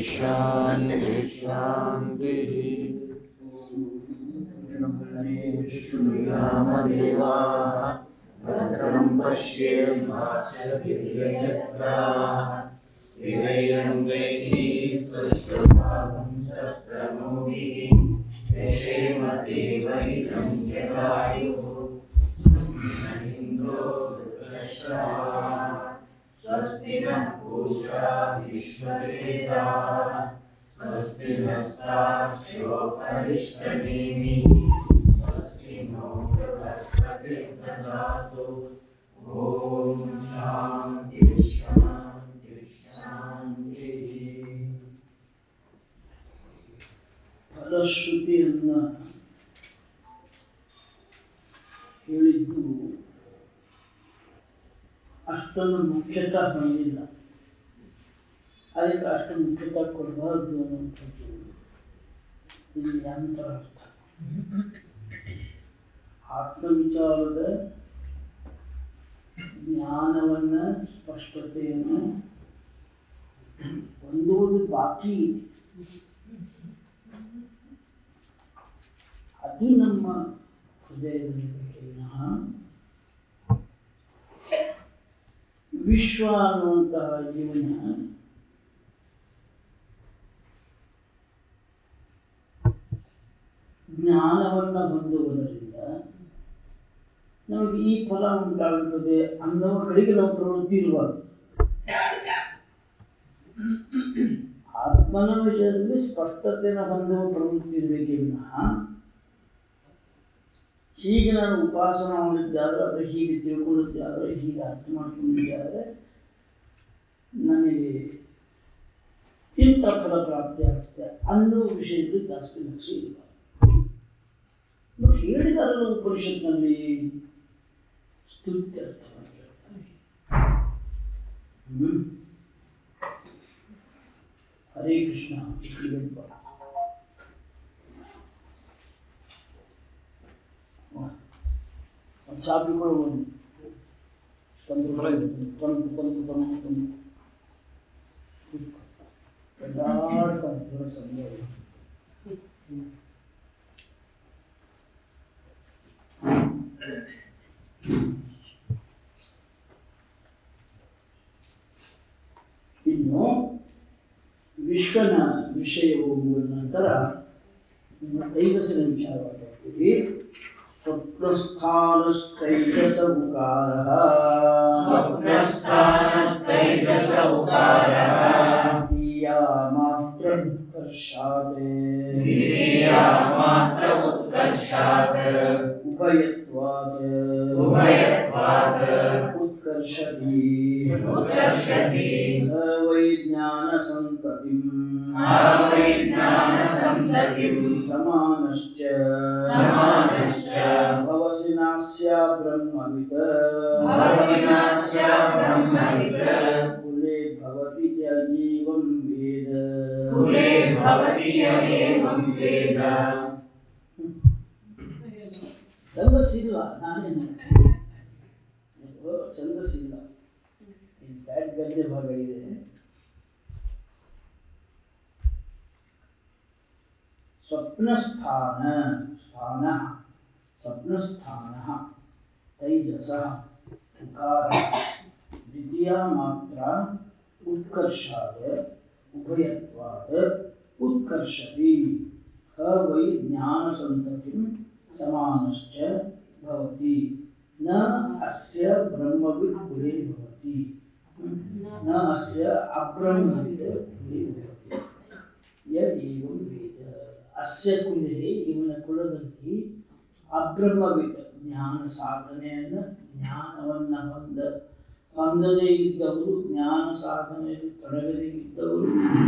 शान्ति शान्तिः श्रीरामदेवाः भद्रं पश्येमाक्षभिर्यजत्राः स्थिरैरङ्गैः स्वस्वभावं शस्त्रमौलिः यशेमदेवैनं यदायुः स्वस्ति न इन्द्रो वृत्रश्रवाः स्वस्ति नः पूषा विश्ववेदाः स्वस्ति नस्ताक्षोपरिष्टनेमिः स्वस्ति नो बृहस्पतिर्ददातु ॐ शान्ति शान्ति शान्तिः ಫಲಶ್ರುತಿಯನ್ನ ಹೇಳಿದ್ದು ಅಷ್ಟೊಂದು ಮುಖ್ಯತಃ ಹೊಂದಿಲ್ಲ ಅದಕ್ಕೆ ಅಷ್ಟು ಮುಖ್ಯತಃ ಕೊಡಬಾರದು ಅನ್ನುವಂಥದ್ದು ಇಲ್ಲಿ ಅಂತರ ಅರ್ಥ ಆತ್ಮವಿಚಾರದ ಜ್ಞಾನವನ್ನ ಸ್ಪಷ್ಟತೆಯನ್ನು ಹೊಂದುವುದು ಬಾಕಿ ಇದೆ ಅದು ನಮ್ಮ ಹೃದಯದಲ್ಲಿರಬೇಕೆ ವಿನಃ ವಿಶ್ವ ಅನ್ನುವಂತಹ ಜೀವನ ಜ್ಞಾನವನ್ನ ಹೊಂದುವುದರಿಂದ ನಮಗೆ ಈ ಫಲ ಉಂಟಾಗುತ್ತದೆ ಅನ್ನುವ ಕಡೆಗೆ ನಾವು ಪ್ರವೃತ್ತಿ ಇರಬಾರ್ದು ಆತ್ಮನ ವಿಷಯದಲ್ಲಿ ಸ್ಪಷ್ಟತೆಯನ್ನು ಹೊಂದುವ ಪ್ರವೃತ್ತಿ ಇರಬೇಕೇ ವಿನಃ ಹೀಗೆ ನಾನು ಉಪಾಸನ ಮಾಡಿದ್ದಾದ್ರೆ ಅಥವಾ ಹೀಗೆ ತಿಳ್ಕೊಂಡಿದ್ದಾದ್ರೆ ಹೀಗೆ ಅರ್ಥ ಮಾಡ್ಕೊಂಡಿದ್ದಾದ್ರೆ ನನಗೆ ಇಂಥ ಫಲ ಪ್ರಾಪ್ತಿ ಆಗುತ್ತೆ ಅನ್ನೋ ವಿಷಯದಲ್ಲಿ ಜಾಸ್ತಿ ಲಕ್ಷ್ಯ ಇಲ್ಲ ಮತ್ತು ಹೇಳಿದಾರಲ್ಲ ಉಪನಿಷತ್ನಲ್ಲಿ ಸ್ತುತ್ಯರ್ಥವಾಗಿ ಹೇಳ್ತಾರೆ ಹ್ಮ್ ಹರೇ ಕೃಷ್ಣ ಶ್ರೀಗಂತ ಚಾಪಿ ಕೂಡ ಒಂದು ತಂದು ತಂದು ತಂದು ತಂದು ತಂದು ಎಲ್ಲಾಡ್ಕೊಂಡು ದೂರ ಸಂದೇಹ ಇನ್ನು ವಿಶ್ವನ ವಿಷಯವು ಮುಗಿದ ನಂತರ ನಿಮ್ಮ ತೈಜಸ್ಸಿನ ವಿಚಾರವಾಗಿ ಹೋಗ್ತೀವಿ ಸ್ವಪ್ನಸ್ಥಾನಸ್ಥೈಜಸ ಉಕಾರ ಸ್ವಪ್ನಸ್ಥಾನಸ್ಥೈಜಸ ಉಕಾರಃ ದ್ವಿತೀಯ ಮಾತ್ರ ಉತ್ಕರ್ಷಾತ್ ದ್ವಿತೀಯ ಮಾತ್ರ ಉತ್ಕರ್ಷಾತ್ ಉಭಯತ್ವಾತ್ ಉಭಯತ್ವಾತ್ ಉತ್ಕರ್ಷತಿ ಉತ್ಕರ್ಷತಿ ಅವೈಜ್ಞಾನ ಸಂತತಿಂ ಅವೈಜ್ಞಾನಸಂತತಿಂ ಸಮಾನಶ್ಚ ಸಮಾನಶ್ಚ ಭವಸಿನಾಸ್ಯ ಬ್ರಹ್ಮವಿತ್ ಭವಸಿನಾಸ್ಯ ಬ್ರಹ್ಮವಿತ್ ಕುಲೆ ಭವತಿ ಯ ಏವಂ ವೇದ ಕುಲೆ ಭವತಿ ಯ ಏವಂ ವೇದ ಛಂದಸ್ಸಿಲ್ಲ ನಾನೇನು ಛಂದಸ್ಸಿಲ್ಲ ಇನ್ಫ್ಯಾಕ್ಟ್ ಗದ್ಯ ಭಾಗ ಇದೆ ಸ್ವಪ್ನಸ್ಥಾನ ಸ್ಥಾನ ಸ್ವಪ್ನಸ್ಥಾನ ತೈಜಸ ಉಕಾರ ದ್ವಿತೀಯ ಮಾತ್ರ ಉತ್ಕರ್ಷಾತ್ ಉಭಯತ್ವಾತ್ ಉತ್ಕರ್ಷತಿ ಹ ವೈ ಜ್ಞಾನಸಂತತಿಂ ಸಮಾನಶ್ಚ ಭವತಿ ನ ಅಸ್ಯ ಬ್ರಹ್ಮವಿದ್ ಕುಲೇ ಭವತಿ ನ ಅಸ್ಯ ಅಬ್ರಹ್ಮವಿದ್ ಕುಲೇ ಭವತಿ ಯ ಏವಂ ವೇದ ಅಸ್ಯ ಕುಲೇ ಇವನ ಕುಲದಲ್ಲಿ ಅಬ್ರಹ್ಮವಿದ್ ಜ್ಞಾನ ಸಾಧನೆಯನ್ನ ಜ್ಞಾನವನ್ನ ಹೊಂದ ಹೊಂದದೇ ಇದ್ದವರು ಜ್ಞಾನ ಸಾಧನೆಯಲ್ಲಿ ತೊಡಗದೇ ಇದ್ದವರು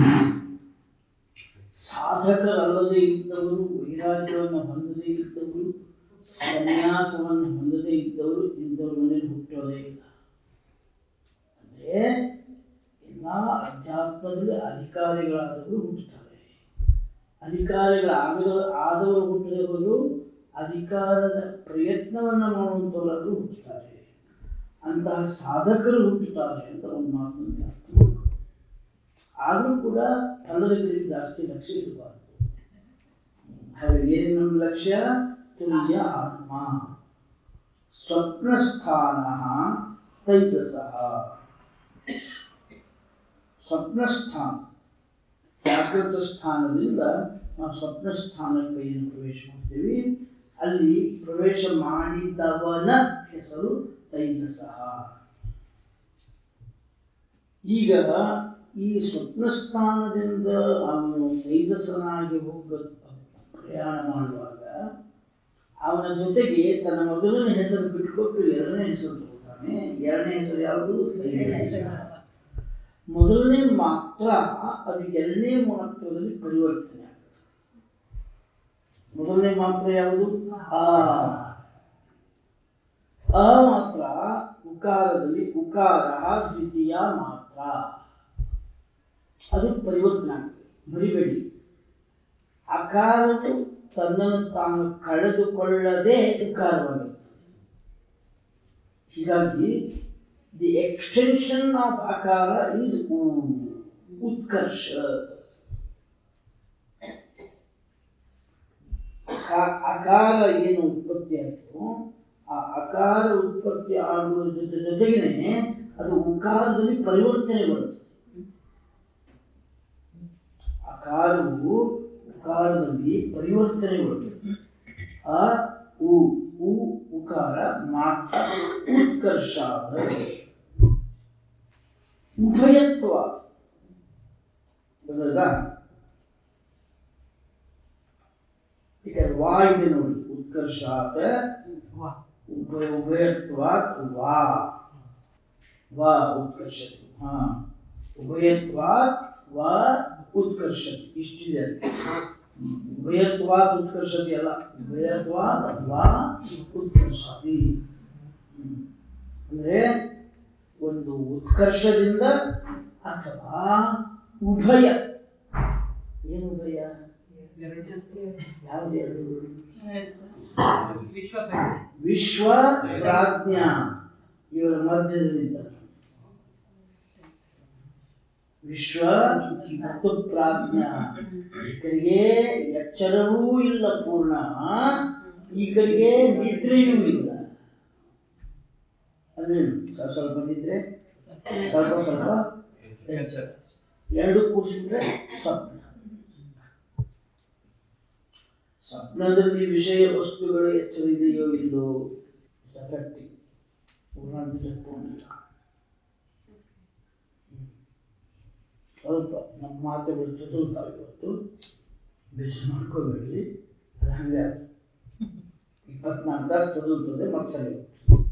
ಸಾಧಕರಲ್ಲದೆ ಇದ್ದವರು ವೈರಾಗ್ಯವನ್ನು ಹೊಂದದೇ ಇದ್ದವರು ಸನ್ಯಾಸವನ್ನು ಹೊಂದದೇ ಇದ್ದವರು ಇಂಥವ್ರ ಮನೇಲಿ ಹುಟ್ಟೋದೇ ಇಲ್ಲ ಅಂದ್ರೆ ಎಲ್ಲಾ ಅಧ್ಯಾತ್ಮದಲ್ಲಿ ಅಧಿಕಾರಿಗಳಾದವರು ಹುಟ್ಟುತ್ತಾರೆ ಅಧಿಕಾರಿಗಳಾಗದ ಆದವರು ಹುಟ್ಟದೆ ಹೋದ್ರು ಅಧಿಕಾರದ ಪ್ರಯತ್ನವನ್ನ ಮಾಡುವಂಥವರಾದರೂ ಹುಟ್ಟುತ್ತಾರೆ ಅಂತಹ ಸಾಧಕರು ಹುಟ್ಟುತ್ತಾರೆ ಅಂತ ಒಂದು ಮಾತನ್ನು ಅರ್ಥ ಮಾಡ್ಕೊ ಆದರೂ ಕೂಡ ಫಲದ ಕಡೆಗೆ ಜಾಸ್ತಿ ಲಕ್ಷ್ಯ ಇರಬಾರ್ದು ಹಾಗಾಗಿ ಏನು ನಮ್ಮ ಲಕ್ಷ್ಯ ತುಲ್ಯ ಆತ್ಮ ಸ್ವಪ್ನಸ್ಥಾನ ತೈಜಸಃ ಸ್ವಪ್ನಸ್ಥಾನ ಜಾಗೃತ ಸ್ಥಾನದಿಂದ ನಾವು ಸ್ವಪ್ನ ಸ್ಥಾನಕ್ಕೆ ಏನು ಪ್ರವೇಶ ಮಾಡ್ತೀವಿ ಅಲ್ಲಿ ಪ್ರವೇಶ ಮಾಡಿದವನ ಹೆಸರು ತೈಜಸಃ ಈಗ ಈ ಸ್ವಪ್ನ ಸ್ಥಾನದಿಂದ ಅವನು ತೈಜಸನಾಗಿ ಹೋಗ ಪ್ರಯಾಣ ಮಾಡುವಾಗ ಅವನ ಜೊತೆಗೆ ತನ್ನ ಮೊದಲನೇ ಹೆಸರು ಬಿಟ್ಟುಕೊಟ್ಟು ಎರಡನೇ ಹೆಸರು ತಗೋತಾನೆ ಎರಡನೇ ಹೆಸರು ಯಾವುದು ತೈಜಸ ಮೊದಲನೇ ಮಾತ್ರ ಅದು ಎರಡನೇ ಮಾತ್ರದಲ್ಲಿ ಪರಿವರ್ತನೆ ಆಗುತ್ತೆ ಮೊದಲನೇ ಮಾತ್ರ ಯಾವುದು ಆ ಅ ಮಾತ್ರ ಉಕಾರದಲ್ಲಿ ಉಕಾರ ದ್ವಿತೀಯ ಮಾತ್ರ ಅದು ಪರಿವರ್ತನೆ ಆಗುತ್ತೆ ಮರಿಬೇಡಿ ಅಕಾರವು ತನ್ನನ್ನು ತಾನು ಕಳೆದುಕೊಳ್ಳದೆ ಉಕಾರವಾಗಿರುತ್ತದೆ ಹೀಗಾಗಿ ದಿ ಎಕ್ಸ್ಟೆನ್ಷನ್ ಆಫ್ ಅಕಾರ ಈಸ್ ಉತ್ಕರ್ಷ ಅಕ- ಅಕಾರ ಏನು ಉತ್ಪತ್ತಿ ಆಯಿತು ಆ ಅಕಾರ ಉತ್ಪತ್ತಿ ಆಗುವ ಜೊತೆ ಜೊತೆಗೇನೆ ಅದು ಉಕಾರದಲ್ಲಿ ಪರಿವರ್ತನೆಗೊಳ್ಳುತ್ತದೆ ಅಕಾರವು ಉಕಾರದಲ್ಲಿ ಪರಿವರ್ತನೆಗೊಳ್ಳುತ್ತದೆ ಅ ಉ ಉ ಉಕಾರ ಮಾತ್ರ ಉತ್ಕರ್ಷ ಉಭಯತ್ವ ಗೊತ್ತಾಯ್ತಾ ಈಗ ವಾ ಇದೆ ನೋಡಿ ಉತ್ಕರ್ಷಾತ್ ಉಭಯ ಉಭಯತ್ವಾತ್ ವಾ ವಾ ಉತ್ಕರ್ಷತಿ ಹಾ ಉಭಯತ್ವಾತ್ ವಾ ಉತ್ಕರ್ಷತಿ ಇಷ್ಟಿದೆ ಅಲ್ಲಿ. ಹ್ಮ್. ಉಭಯತ್ವಾತ್ ಉತ್ಕರ್ಷತಿ ಅಲ್ಲ ಉಭಯತ್ವಾತ್ ವಾ ಉತ್ಕರ್ಷತಿ ಹ್ಮ್. ಅಂದ್ರೆ ಒಂದು ಉತ್ಕರ್ಷದಿಂದ ಅಥವಾ ಉಭಯ ಏನು ಉಭಯ ಯಾವುದೆರಡು ವಿಶ್ವ ವಿಶ್ವ ಪ್ರಾಜ್ಞಾ ಇವರ ಮಧ್ಯದಲ್ಲಿದ್ದಾರೆ ವಿಶ್ವ ಮತ್ತು ಪ್ರಾಜ್ಞಾ ಈ ಕಡೆಗೆ ಎಚ್ಚರವೂ ಇಲ್ಲ ಪೂರ್ಣ ಈ ಕಡೆಗೆ ನಿದ್ರೆಯೂ ಇಲ್ಲ ಅಂದ್ರೆ ಸ್ವಲ್ಪ ಸ್ವಲ್ಪ ನಿದ್ರೆ ಸ್ವಲ್ಪ ಸ್ವಲ್ಪ ಎಚ್ಚರ ಎರಡು ಕೂಡಿಸಿಬಿಟ್ರೆ ಸ್ವಪ್ನ ಸ್ವಪ್ನದಲ್ಲಿ ವಿಷಯ ವಸ್ತುಗಳ ಎಚ್ಚರ ಇದೆಯೋ ಇಲ್ಲೋ ಸಫೆಕ್ಟಿವ್ ಪೂರ್ಣ ಡಿಸಪ್ಪೋಯಿಂಟ್ ಸ್ವಲ್ಪ ನಮ್ಮ ಮಾತುಗಳು ಚದುರ್ತಾವೆ ಇವತ್ತು ಬೇಸಿ ಮಾಡ್ಕೋಬೇಡಿ ಅದು ಹಂಗೆ ಇಪ್ಪತ್ನಾಲ್ಕು ತಾಸು ಚದುರ್ತದೆ ಮತ್ತೆ ಸರಿ ಹೋಗುತ್ತೆ.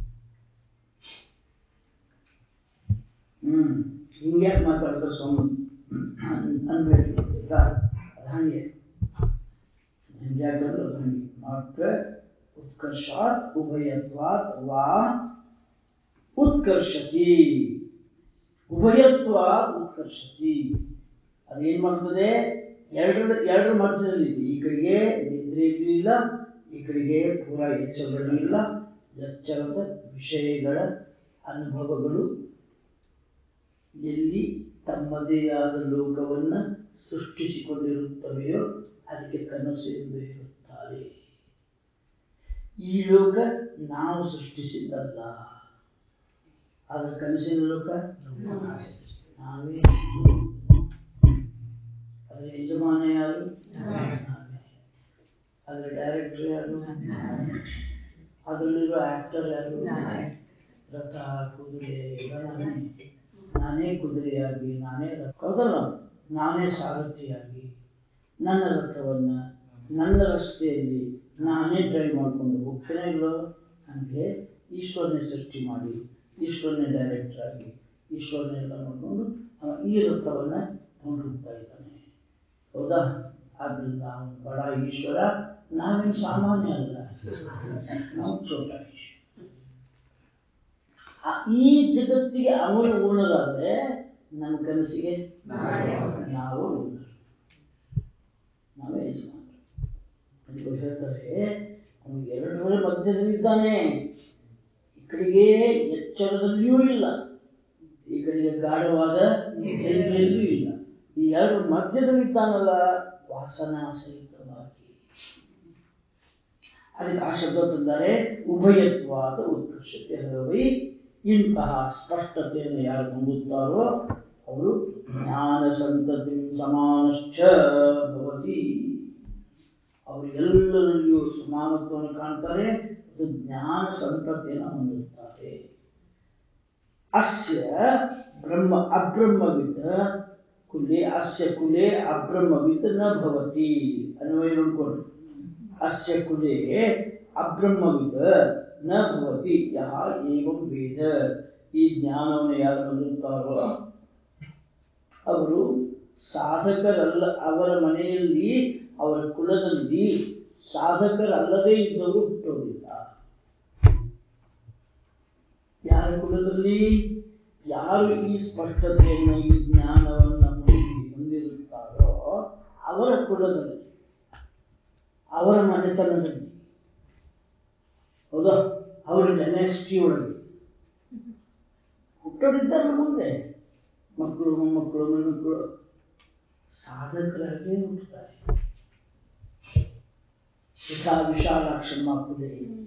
ಹ್ಮ್ ಹಿಂಗೆ ಮಾತಾಡ್ತಾರೆ ಸ್ವಾಮಿ ಅನ್- ಅನ್ಬೇಡಿ ಗೊತ್ತಾ ಅದು ಹಂಗೆ ಹಂಗ್ಯಾಕಂದ್ರೆ ಅದು ಹಂಗೆ ಮಾತ್ರ ಉತ್ಕರ್ಷಾತ್ ಉಭಯತ್ವಾತ್ ವಾ ಉತ್ಕರ್ಷತಿ ಉಭಯತ್ವ ಉತ್ಕರ್ಷತಿ ಅದೇನ್ ಮಾಡ್ತದೆ ಎರಡರ ಎರಡರ ಮಧ್ಯದಲ್ಲಿ ಇದೆ. ಈ ಕಡೆಗೆ ನಿದ್ರೆಯಲ್ಲೂ ಇಲ್ಲ ಈ ಕಡೆಗೆ ಪೂರಾ ಎಚ್ಚರದಲ್ಲೂ ಇಲ್ಲ ಎಚ್ಚರದ ವಿಷಯಗಳ ಅನುಭವಗಳು ಎಲ್ಲಿ ತಮ್ಮದೇ ಆದ ಲೋಕವನ್ನ ಸೃಷ್ಟಿಸಿಕೊಂಡಿರುತ್ತವೆಯೋ ಅದಕ್ಕೆ ಕನಸು ಎಂದು ಹೇಳುತ್ತಾರೆ ಈ ಲೋಕ ನಾವು ಸೃಷ್ಟಿಸಿದ್ದಲ್ಲ ಆದ್ರೆ ಕನಸಿನ ಲೋಕ ನಾವೇ ಅದರ ಯಜಮಾನ ಯಾರು ನಾವೇ. ಅದರ ಡೈರೆಕ್ಟರ್ ಯಾರು ಅದರಲ್ಲಿರೋ ಆಕ್ಟರ್ ಯಾರು ನಾವೇ. ರಥ ಕುದುರೆ ಎಲ್ಲ ನಾನೇ ನಾನೇ ಕುದುರೆಯಾಗಿ ನಾನೇ ರಥ ಹೌದಲ್ಲ ನಾನೇ ಸಾರಥಿಯಾಗಿ ನನ್ನ ರಥವನ್ನ ನನ್ನ ರಸ್ತೆಯಲ್ಲಿ ನಾನೇ ಡ್ರೈವ್ ಮಾಡ್ಕೊಂಡು ಹೋಗ್ತೇನೆ ಇಲ್ಲೋ ಹಂಗೆ ಈಶ್ವರನೇ ಸೃಷ್ಟಿ ಮಾಡಿ ಈಶ್ವರನೇ ಡೈರೆಕ್ಟರ್ ಆಗಿ ಈಶ್ವರನೇ ಎಲ್ಲ ನೋಡ್ಕೊಂಡು ಅವ ಈ ರಥವನ್ನ ತಗೊಂಡು ಹೋಗ್ತಾ ಇದ್ದಾನೆ ಹೌದಾ ಆದ್ರಿಂದ ಅವನು ಬಡ ಈಶ್ವರ ನಾವೇನು ಸಾಮಾನ್ಯ ಅಲ್ಲ ನಾವು ಚೋಟ ಈಶ್ವರ ಆ ಈ ಜಗತ್ತಿಗೆ ಅವನು ಓನರಾದ್ರೆ ನಮ್ಮ ಕನಸಿಗೆ ನಾವೇ ನಾವು ಓನರ್ ನಾವೇ ಯಜಮಾನರು ಅದಕ್ಕೆ ಹೇಳ್ತಾರೆ ಅವನು ಎರಡರ ಮಧ್ಯದಲ್ಲಿದ್ದಾನೆ ಈ ಕಡೆಗೆ ಎಚ್ಚರದಲ್ಲಿಯೂ ಇಲ್ಲ ಈ ಕಡೆಗೆ ಗಾಢವಾದ ನಿದ್ರೆಯಲ್ಲಿಯೂ ಇಲ್ಲ ಈ ಎರಡು ಮಧ್ಯದಲ್ಲಿದ್ದಾನಲ್ಲ ವಾಸನಾ ಸಹಿತವಾಗಿ ಅದಕ್ಕೆ ಆ ಶಬ್ದ ತಂದರೆ ಉಭಯತ್ವಾದ ಉತ್ಕರ್ಷತೆ ಹರವೈ ಇಂತಹ ಸ್ಪಷ್ಟತೆಯನ್ನು ಯಾರು ಹೊಂದುತ್ತಾರೋ ಅವರು ಜ್ಞಾನ ಸಂತತಿ ಸಮಾನಶ್ಚ ಭವತಿ ಅವರು ಎಲ್ಲರಲ್ಲಿಯೂ ಸಮಾನತ್ವವನ್ನು ಕಾಣ್ತಾರೆ ಮತ್ತು ಜ್ಞಾನ ಸಂತತಿಯನ್ನು ಹೊಂದುತ್ತಾರೆ ಅಸ್ಯ ಬ್ರಹ್ಮ ಅಬ್ರಹ್ಮವಿದ್ ಕುಲೆ ಅಸ್ಯ ಕುಲೆ ಅಬ್ರಹ್ಮವಿದ್ ನ ಭವತಿ ಅನ್ವಯ ನೋಡ್ಕೊಳ್ಳಿ ಅಸ್ಯ ಕುಲೆ ಅಬ್ರಹ್ಮವಿದ್ ನ ಭವತಿ ಯಹ ಏವಂ ವೇದ ಈ ಜ್ಞಾನವನ್ನು ಯಾರು ಹೊಂದುತ್ತಾರೋ ಅವರು ಸಾಧಕರಲ್ಲ ಅವರ ಮನೆಯಲ್ಲಿ ಅವರ ಕುಲದಲ್ಲಿ ಸಾಧಕರಲ್ಲದೇ ಇದ್ದವರು ಹುಟ್ಟೋದಿಲ್ಲ ಯಾರ ಕುಲದಲ್ಲಿ ಯಾರು ಈ ಸ್ಪಷ್ಟತೆಯನ್ನು ಈ ಜ್ಞಾನವನ್ನು ಹೊಂದಿ ಹೊಂದಿರುತ್ತಾರೋ ಅವರ ಕುಲದಲ್ಲಿ ಅವರ ಮನೆತನದಲ್ಲಿ ಹೌದಾ ಅವರ ಡೈನೆಸ್ಟಿ ಒಳಗೆ ಹುಟ್ಟೋರಿದ್ದಾರಲ್ಲ ಮುಂದೆ ಮಕ್ಕಳು ಮೊಮ್ಮಕ್ಕಳು ಮಕ್ಕಳು ಸಾಧಕರಾಗಿ ಹುಟ್ಟುತ್ತಾರೆ ಯಥಾ ವಿಶಾಲಾಕ್ಷಮ್ಮ ಕುಲೆ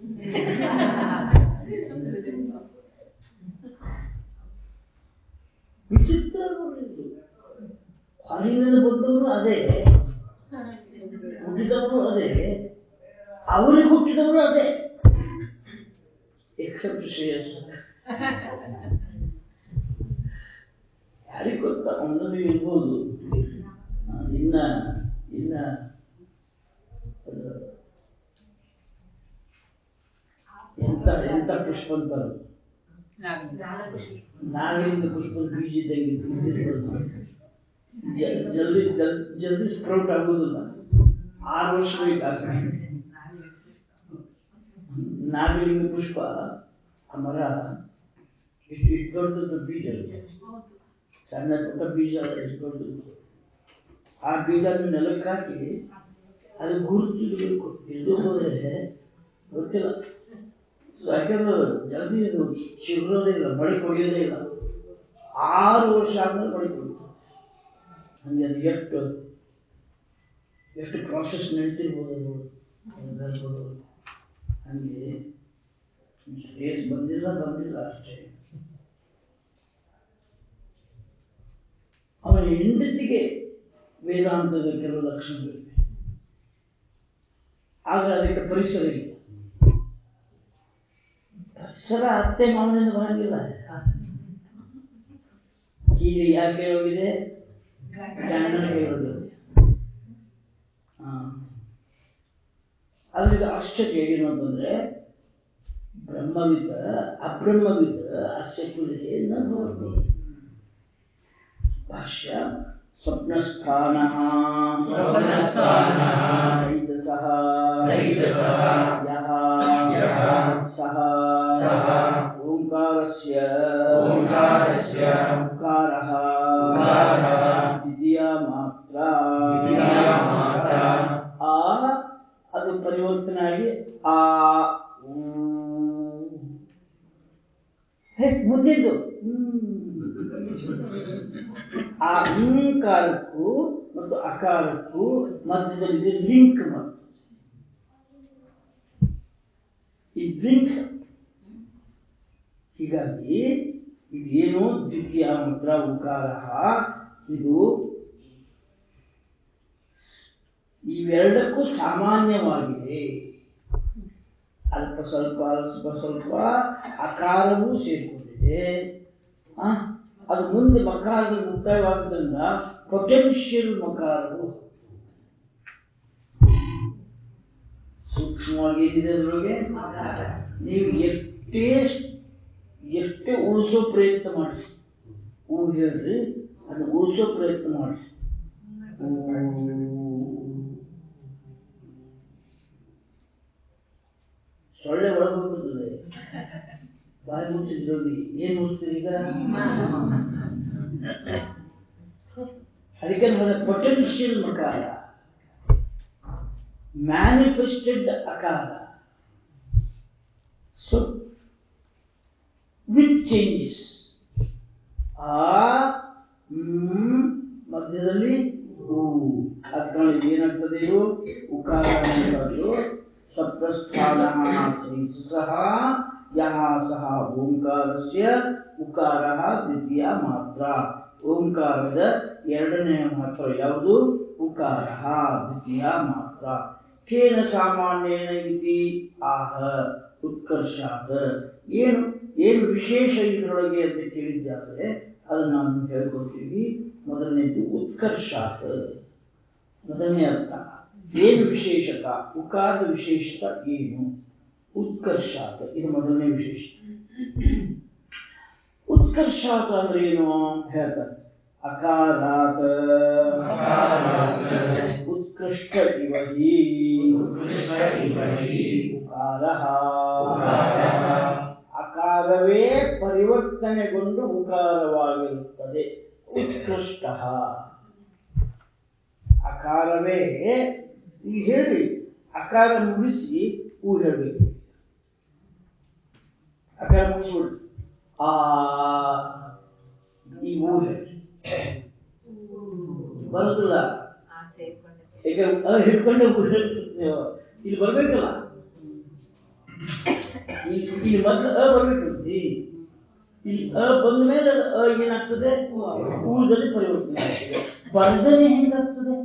ವಿಚಿತ್ರ ನೋಡಿದ್ದು ಹೊರಗಿನಿಂದ ಬಂದವರು ಅದೇ ಹುಟ್ಟಿದವರು ಅದೇ ಅವರಿಗೆ ಹುಟ್ಟಿದವರು ಅದೇ ಎಕ್ಸೆಪ್ಟ್ ಶ್ರೇಯಸ್ ಯಾರಿಗೆ ಗೊತ್ತಾ ಅವನದು ಇರ್ಬೋದು ಆ, ಇನ್ನ ಇನ್ನ ಅದು ಎಂತ ಎಂತ ಪುಷ್ಪ ಅಂತಾರೆ ನಾಗಲಿಂಗ ಪುಷ್ಪದ ಬೀಜ ಇದ್ದಂಗೆ ಇದ್ದಿರ್ಬೋದು. ಜ- ಜಲ್ದಿ ಜಲ್- ಜಲ್ದಿ ಸ್ಪ್ರೌಟ್ ಆಗೋದಿಲ್ಲ ಆರು ವರ್ಷ ಬೇಕಾಗ್ತದೆ ನಾಗಲಿಂಗ ಪುಷ್ಪ ಆ ಮರ ಇಷ್ಟು ಇಷ್ಟು ದೊಡ್ಡದು ಬೀಜ ಇರುತ್ತೆ. ಸಣ್ಣ ಪುಟ್ಟ ಬೀಜ ಎಷ್ಟು ದೊಡ್ಡದು ಆ ಬೀಜ ನೀವು ನೆಲಕ್ಕೆ ಹಾಕಿ ಅದು ಗುರುತಿಡಬೇಕು ಇದು ಹೋದ್ರೆ ಗೊತ್ತಿಲ್ಲ ಸೊ ಯಾಕಂದ್ರೆ ಜಲ್ದಿ ಇದು ಚಿಗುರೋದೇ ಇಲ್ಲ ಮಳೆ ಕೊಡಿಯೋದೇ ಇಲ್ಲ ಆರು ವರ್ಷ ಆದ್ಮೇಲೆ ಮಳೆ ಕೊಡುತ್ತೆ ಹಂಗೆ ಅದು ಎಷ್ಟು ಎಷ್ಟು ಪ್ರಾಸೆಸ್ ನಡೀತಿರ್ಬೋದು ಅದು ಗರ್ಭಗಳು. ಹಂಗೆ ಶ್ರೇಯಸ್ ಬಂದಿಲ್ಲ ಬಂದಿಲ್ಲ ಅಷ್ಟೇ ಅವನ ಹೆಂಡತಿಗೆ ವೇದಾಂತದ ಕೆಲವು ಲಕ್ಷಣಗಳಿವೆ ಆಗ ಅದಕ್ಕೆ ಪರಿಸರ ಇಲ್ಲ ಪರಿಸರ ಅತ್ತೆ ಮಾವನಿಂದ ಬರಂಗಿಲ್ಲ ಈಗ ಯಾಕೆ ಹೋಗಿದೆ ಗಂಡನ ಕೇಳೋದು ಅದ್ರಿಂದ ಆಶ್ಚರ್ಯ ಏನು ಅಂತಂದ್ರೆ ಬ್ರಹ್ಮವಿದ ಅಬ್ರಹ್ಮವಿದ ಅಸ್ಯ ಕುಲೆ ನ ಭವತಿ ಭಾಷ್ಯ ಸ್ವಪ್ನಸ್ಥಾನ ಸ್ವಪ್ನಸ್ಥಾನಃ ತೈಜಸಃ ತೈಜಸಃ ಯಃ ಯಃ ಸಹ ಸಹ ಓಂಕಾರಸ್ಯ ಓಂಕಾರಸ್ಯ ಉಕಾರಃ ಉಕಾರಃ ದ್ವಿತೀಯ ಮಾತ್ರ ದ್ವಿತೀಯ ಮಾತ್ರ ಆ ಅದು ಪರಿವರ್ತನೆ ಆಗಿ ಆ ಊ. ಹೇ ಮುಂದೆಂದು ಆ ಅಂಕಾರಕ್ಕೂ ಮತ್ತು ಅಕಾರಕ್ಕೂ ಮಧ್ಯದಲ್ಲಿ ಲಿಂಕ್ ಮತ್ತು ಈ ಲಿಂಕ್ಸ್ ಹೀಗಾಗಿ ಇದೇನು ದ್ವಿತೀಯ ಮುದ್ರಾ ಉಕಾರ ಇದು ಇವೆರಡಕ್ಕೂ ಸಾಮಾನ್ಯವಾಗಿದೆ ಅಲ್ಪ ಸ್ವಲ್ಪ ಅಲ್ಪ ಸ್ವಲ್ಪ ಅಕಾರವೂ ಸೇರಿಕೊಂಡಿದೆ ಆ, ಅದು ಮುಂದೆ ಮಕಾರದ ಮುಕ್ತಾಯವಾಗುವುದರಿಂದ ಪೊಟೆನ್ಷಿಯಲ್ ಮಕಾರವು ಸೂಕ್ಷ್ಮವಾಗಿ ಏನಿದೆ ಅದರೊಳಗೆ ನೀವು ಎಷ್ಟೇ ಎಷ್ಟೇ ಉಳಿಸೋ ಪ್ರಯತ್ನ ಮಾಡಿ ಹೂ ಹೇಳ್ರಿ ಅದನ್ನ ಉಳಿಸೋ ಪ್ರಯತ್ನ ಮಾಡಿ ಸೊಳ್ಳೆ ಒಳಗೆ ಹೋಗ್ಬಿಡ್ತದೆ ಬಾಯಿ ಮುಚ್ಚಿದ್ರಲ್ಲಿ ಏನ್ ಮುಚ್ತೀರಿ ಈಗ ಅದಕ್ಕೆ ನಮ್ಮದ ಪೊಟೆನ್ಷಿಯಲ್ ಮಕಾರ ಮ್ಯಾನಿಫೆಸ್ಟೆಡ್ ಅಕಾರ ಸೊ ವಿತ್ ಚೇಂಜಸ್ ಆ ಮ್, ಮಧ್ಯದಲ್ಲಿ ಊ ಅದ್ರಲ್ಲಿ ಏನಾಗ್ತದೆ ಇದು ಉಕಾರ ಅನ್ನುವಂಥದ್ದು ಸಪ್ರಸ್ಥಾನ ಸಹ ಯಹ ಸಹ ಓಂಕಾರಸ್ಯ ಉಕಾರ ದ್ವಿತೀಯ ಮಾತ್ರ ಓಂಕಾರದ ಎರಡನೆಯ ಮಾತ್ರ ಯಾವುದು ಉಕಾರ ದ್ವಿತೀಯ ಮಾತ್ರ ಕೇನ ಸಾಮಾನ್ಯೇನ ಇತಿ ಆಹ ಉತ್ಕರ್ಷಾದ ಏನು ಏನು ವಿಶೇಷ ಇದರೊಳಗೆ ಅಂತ ಕೇಳಿದ್ದಾದ್ರೆ ಅದನ್ನು ನಾವು ಹೇಳ್ಕೊಡ್ತೀವಿ ಮೊದಲನೇದು ಉತ್ಕರ್ಷಾತ ಮೊದಲನೇ ಅರ್ಥ ಏನು ವಿಶೇಷತ ಉಕಾರದ ವಿಶೇಷತ ಏನು ಉತ್ಕರ್ಷಾತ ಇದು ಮೊದಲನೇ ವಿಶೇಷ ಉತ್ಕರ್ಷಾತ ಅಂದ್ರೆ ಏನು ಹೇಳ್ತಾರೆ ಅಕಾರಾತ ಅಕಾರಾತ್ ಉತ್ಕೃಷ್ಟ ಇವ ಹಿ ಉತ್ಕೃಷ್ಟ ಇವ ಹಿ ಉಕಾರಃ ಉಕಾರಃ ಅಕಾರವೇ ಪರಿವರ್ತನೆಗೊಂಡು ಉಕಾರವಾಗಿರುತ್ತದೆ ಉತ್ಕೃಷ್ಟ ಅಕಾರವೇ ಈಗ ಹೇಳಿ ಅಕಾರ ಮುಗಿಸಿ ಊ ಹೇಳಬೇಕು ಅಕಾರ ಮುಗಿಸ್ಬಿಡ್ರಿ ಆ ಈ ಊ ಹೇಳಿ ಬರುದಿಲ್ಲ ಈಗ ಅ ಹಿಡ್ಕೊಂಡೆ ಊ ಹೇಳ್ತಿರ್ತೀವಿ ನೀವು. ಇಲ್ಲಿ ಬರ್ಬೇಕಲ್ಲ ಇಲ್ಲಿ ಇಲ್ಲಿ ಮೊದಲು ಅ ಬರ್ಬೇಕಲ್ರಿ ಇಲ್ಲಿ ಅ ಬಂದ ಮೇಲೆ ಅದು ಅ ಏನಾಗ್ತದೆ ಊದಲ್ಲಿ ಪರಿವರ್ತನೆ ಆಗ್ತದೆ ಬರ್ದನೆ ಹೆಂಗಾಗ್ತದೆ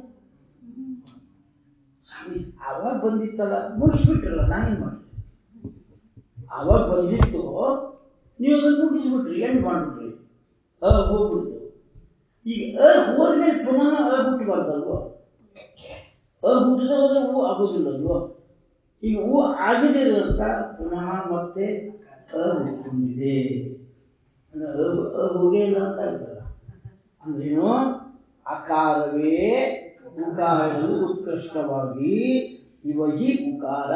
ಸ್ವಾಮಿ, ಅವಾಗ ಬಂದಿತ್ತಲ್ಲ ಮುಗಿಸ್ಬಿಟ್ರಲ್ಲ ನಾ ಏನ್ ಮಾಡ್ಲಿ ಅವಾಗ ಬಂದಿತ್ತು ನೀವು ಅದನ್ನ ಮುಗಿಸ್ಬಿಟ್ರಿ ಎಂಡ್ ಮಾಡ್ಬಿಟ್ರಿ ಅ ಹೋಗ್ಬಿಡ್ತು ಈಗ ಅ ಹೋದ್ಮೇಲೆ ಪುನಃ ಅ ಹುಟ್ಟಬಾರ್ದಲ್ವ ಅ ಹುಟ್ಟದೆ ಹೋದ್ರೆ ಹೂ ಆಗೋದಿಲ್ಲಲ್ವ ಈಗ ಹೂ ಆಗಿದೆ ಅಂತ ಪುನಃ ಮತ್ತೆ ಅ ಹುಟ್ಟಿಕೊಂಡಿದೆ ಅಂದ್ರೆ ಅ- ಅ ಹೋಗೇ ಇಲ್ಲ ಅಂತ ಆಯ್ತಲ್ಲ ಅಂದ್ರೇನು ಅಕಾರವೇ ಉಕಾರಗಳು ಉತ್ಕೃಷ್ಟವಾಗಿ ಇವ ಹಿ ಉಕಾರ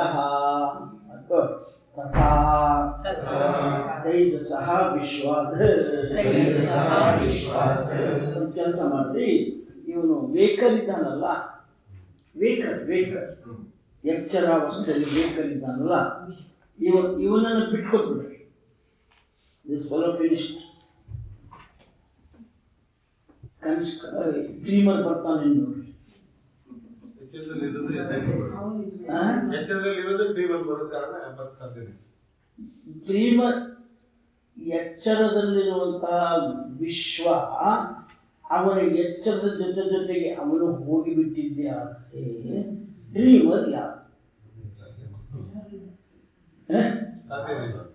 ತಥಾ ತಥಾ ತೈಜಸಃ ವಿಶ್ವಾದ ತೈಜಸಃ ವಿಶ್ವಾದ ಒಂದು ಕೆಲಸ ಮಾಡ್ರಿ ಇವನು ವೇಕರ್ ಇದ್ದಾನಲ್ಲ ವೇಕರ್ ವೇಕರ್ ಎಚ್ಚರಾವಸ್ಥೆಯಲ್ಲಿ ವೇಕರ್ ಇದ್ದಾನಲ್ಲ ಇವ ಇವನನ್ನು ಬಿಟ್ಕೊಟ್ಬಿಡ್ರಿ ದಿಸ್ ಫೆಲೋ ಫಿನಿಶ್ಡ್ ಕನಿಷ್ಠ ಡ್ರೀಮರ್ ಬರ್ತಾನೆ ನೋಡ್ರಿ ಎಚ್ಚರದಲ್ಲಿರೋದು ಎಚ್ಚರದಲ್ಲಿ ಬರೋದು. ಆ? ಎಚ್ಚರದಲ್ಲಿರೋದು ಡ್ರೀಮಲ್ಲಿ ಬರೋ ಕಾರಣ ಬರೋಕ್ ಸಾಧ್ಯತೆ ಡ್ರೀಮರ್ ಎಚ್ಚರದಲ್ಲಿರುವಂತಹ ವಿಶ್ವ ಅವನ ಎಚ್ಚರದ ಜೊತೆ ಜೊತೆಗೆ ಅವನು ಹೋಗಿಬಿಟ್ಟಿದ್ದೆ ಆದರೆ ಡ್ರೀಮರ್ ಯಾರು ಆ? ಸಾಧ್ಯನೇ ಇಲ್ಲ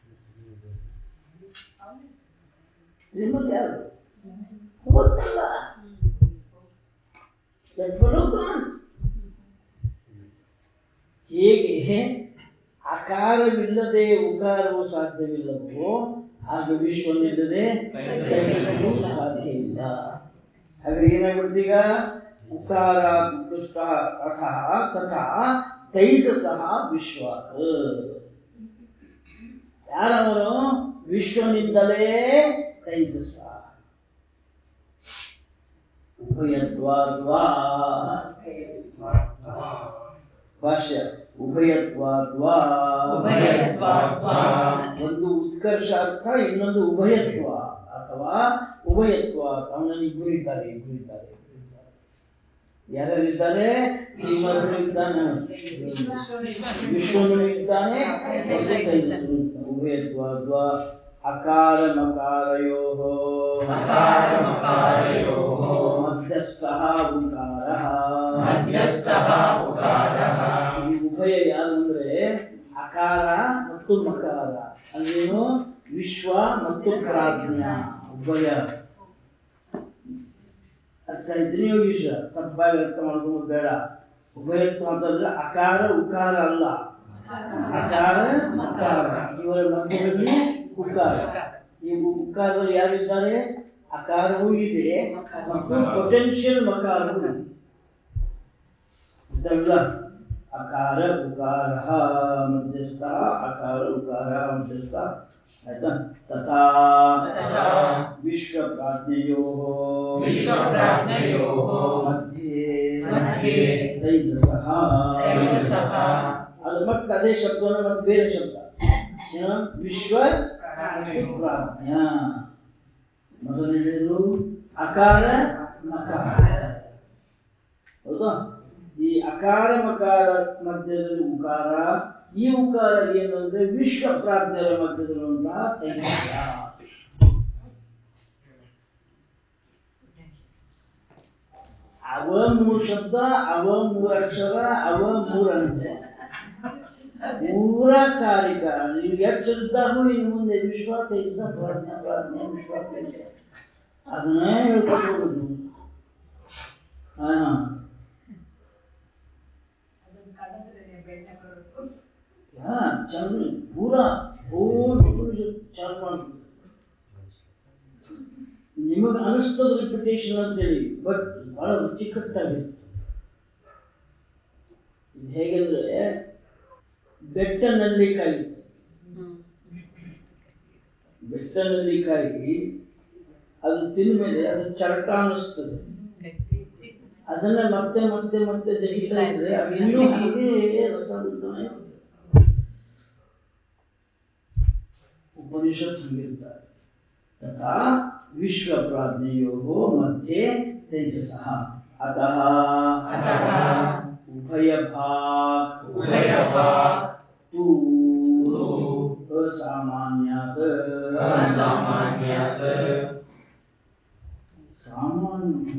ಡ್ರೀಮರ್ ಯಾರು ಗೊತ್ತಲ್ಲ That fellow gone. ಹೇಗೆ ಅಕಾರವಿಲ್ಲದೆ ಉಕಾರವು ಸಾಧ್ಯವಿಲ್ಲವೋ ಹಾಗೆ ವಿಶ್ವನಿಲ್ಲದೆ ತೈಜಸ್ಸು ಸಾಧ್ಯ ಇಲ್ಲ ಹಾಗೆ ಏನಾಗ್ಬಿಡ್ತೀಗ ಉಕಾರ ಉತ್ಕೃಷ್ಟ ತಥಾ ತಥಾ ತೈಜಸಃ ವಿಶ್ವ ಯಾರವನು ವಿಶ್ವನಿಂದಲೇ ತೈಜಸ ಉಭಯತ್ವಾದ್ವಾ ಭಾಷ್ಯ ಉಭಯತ್ವಾದ್ವಾ ಉಭಯತ್ವಾದ್ವಾ. ಒಂದು ಉತ್ಕರ್ಷ ಅರ್ಥ ಇನ್ನೊಂದು ಉಭಯತ್ವ ಅಥವಾ ಉಭಯತ್ವ ಅವನಲ್ಲಿ ಇಬ್ಬರು ಇದ್ದಾರೆ ಇಬ್ಬರು ಇದ್ದಾರೆ ಯಾರ್ಯಾರಿದ್ದಾರೆ ಶ್ರೀಮಂತರು ಇದ್ದಾನೆ ವಿಶ್ವನು ಇದ್ದಾನೆ ಮತ್ತು ತೈಜಸ್ಸು ಇದ್ದಾನೆ. ಉಭಯತ್ವಾದ್ವಾ ಅಕಾರ ಮಕಾರಯೋ ಅಕಾರ ಮಕಾರಯೋಃ ಮಧ್ಯಸ್ಥಃ ಉಕಾರಃ ಮಧ್ಯಸ್ಥಃ ಉಕಾರಃ ಈ ಉಭಯ ಯಾರಂದ್ರೆ ಅಕಾರ ಮತ್ತು ಮಕಾರ ಅಂದ್ರೇನು ವಿಶ್ವ ಮತ್ತು ಪ್ರಾಜ್ಞ ಉಭಯ ಅರ್ಥ ಆಯ್ತು ಯೋಗೀಶ ತಪ್ಪಾಗಿ ಅರ್ಥ ಮಾಡ್ಕೊಂಡು ಬೇಡ ಉಭಯತ್ವ ಅಂತಂದ್ರೆ ಅಕಾರ ಉಕಾರ ಅಲ್ಲ ಅಕಾರ ಮಕಾರ ಇವರ ಮಧ್ಯದಲ್ಲಿ ಉಕಾರ ಈ ಉಕಾರದಲ್ಲಿ ಯಾರಿದ್ದಾರೆ ಅಕಾರವೂ ಇದೆ ಮತ್ತು ಪೊಟೆನ್ಷಿಯಲ್ ಮಕಾರವೂ ಇದೆ ಇದಲ್ಲ ಅಕಾರ ಉಕಾರ ಮಧ್ಯಸ್ಥ ಅಕಾರ ಉಕಾರ ಮಧ್ಯಸ್ಥ ಆಯ್ತಾ ತಥಾ ತಥಾ ವಿಶ್ವ ಪ್ರಾಜ್ಞೆಯೋ ವಿಶ್ವಪ್ರಾಜ್ಞಯೋಃ ಮಧ್ಯೆ ಮಧ್ಯೆ ತೈಜಸಃ ತೈಜಸಃ ಅದು ಮತ್ತೆ ಅದೇ ಶಬ್ದನ ಮತ್ತೆ ಬೇರೆ ಶಬ್ದ ಏನು ವಿಶ್ವ ಪ್ರಾಜ್ಞ ಮೊದಲನೇದು ಅಕಾರ ನಕಾರ ಹೌದಾ ಈ ಅಕಾರ ಮಕಾರ ಮಧ್ಯದಲ್ಲಿ ಉಕಾರ ಈ ಉಕಾರ ಏನು ಅಂದ್ರೆ ವಿಶ್ವ ಪ್ರಾಜ್ಞರ ಮಧ್ಯದಲ್ಲಿರುವಂತಹ ತೈಜಸ ಅವ ಮೂರು ಶಬ್ದ ಅವ ಮೂರು ಅಕ್ಷರ ಅವ ಮೂರು ಅಂತೆ ಮೂರ ಕಾರಿಕ ನೀವು ಎಚ್ಚರಿದ್ದಾಗೂ ಇನ್ನು ಮುಂದೆ ವಿಶ್ವ ತೈಜಸ ಪ್ರಾಜ್ಞ ಪ್ರಾಜ್ಞೆ ವಿಶ್ವ ತೈಜಸ ಅದನ್ನೇ ಹೇಳ್ಕೊಂಡು ಹೋಗುದು ಹಾ ಅದನ್ನು ಕಡದ್ರೆ ಬೆಣ್ಣೆ ಬರೋದು ಹಾ ಚಂದ್ರ ಪೂರಾ ಹೋಲ್ ಚಾಲು ಮಾಡ್ಬೋದು ನಿಮಗೆ ಅನಿಸ್ತದ ರಿಪಿಟೇಷನ್ ಅಂತೇಳಿ ಬಟ್ ಬಹಳ ರುಚಿಕಟ್ಟಾಗಿರುತ್ತೆ ಇದು ಹೇಗೆಂದ್ರೆ ಬೆಟ್ಟ ನೆಲ್ಲಿಕಾಯಿ ಬೆಟ್ಟ ನೆಲ್ಲಿಕಾಯಿ ಅದು ತಿಂದ ಮೇಲೆ ಅದು ಚರಟ ಅನ್ನಿಸ್ತದೆ ಅದನ್ನ ಮತ್ತೆ ಮತ್ತೆ ಮತ್ತೆ ಜಗಿತಾ ಇದ್ರೆ ಅದು ಇನ್ನೂ ಹಾಗೆ ರಸ ಬಿಡ್ತಾನೆ ಇರ್ತದೆ. ಉಪನಿಷತ್ ಹಂಗಿರ್ತಾರೆ ತಥಾ ವಿಶ್ವ ಪ್ರಾಜ್ಞೆಯೋ ಮಧ್ಯೆ ತೇಜಸಃ ಅತಃ ಅತಃ ಉಭಯ ಭಾಗ್ ಉಭಯಭಾಗ್ ತೂ ತೂ ಅಸಾಮಾನ್ಯಾತ್ ಅಸಾಮಾನ್ಯಾತ್ ಸಾಮಾನ್ಯ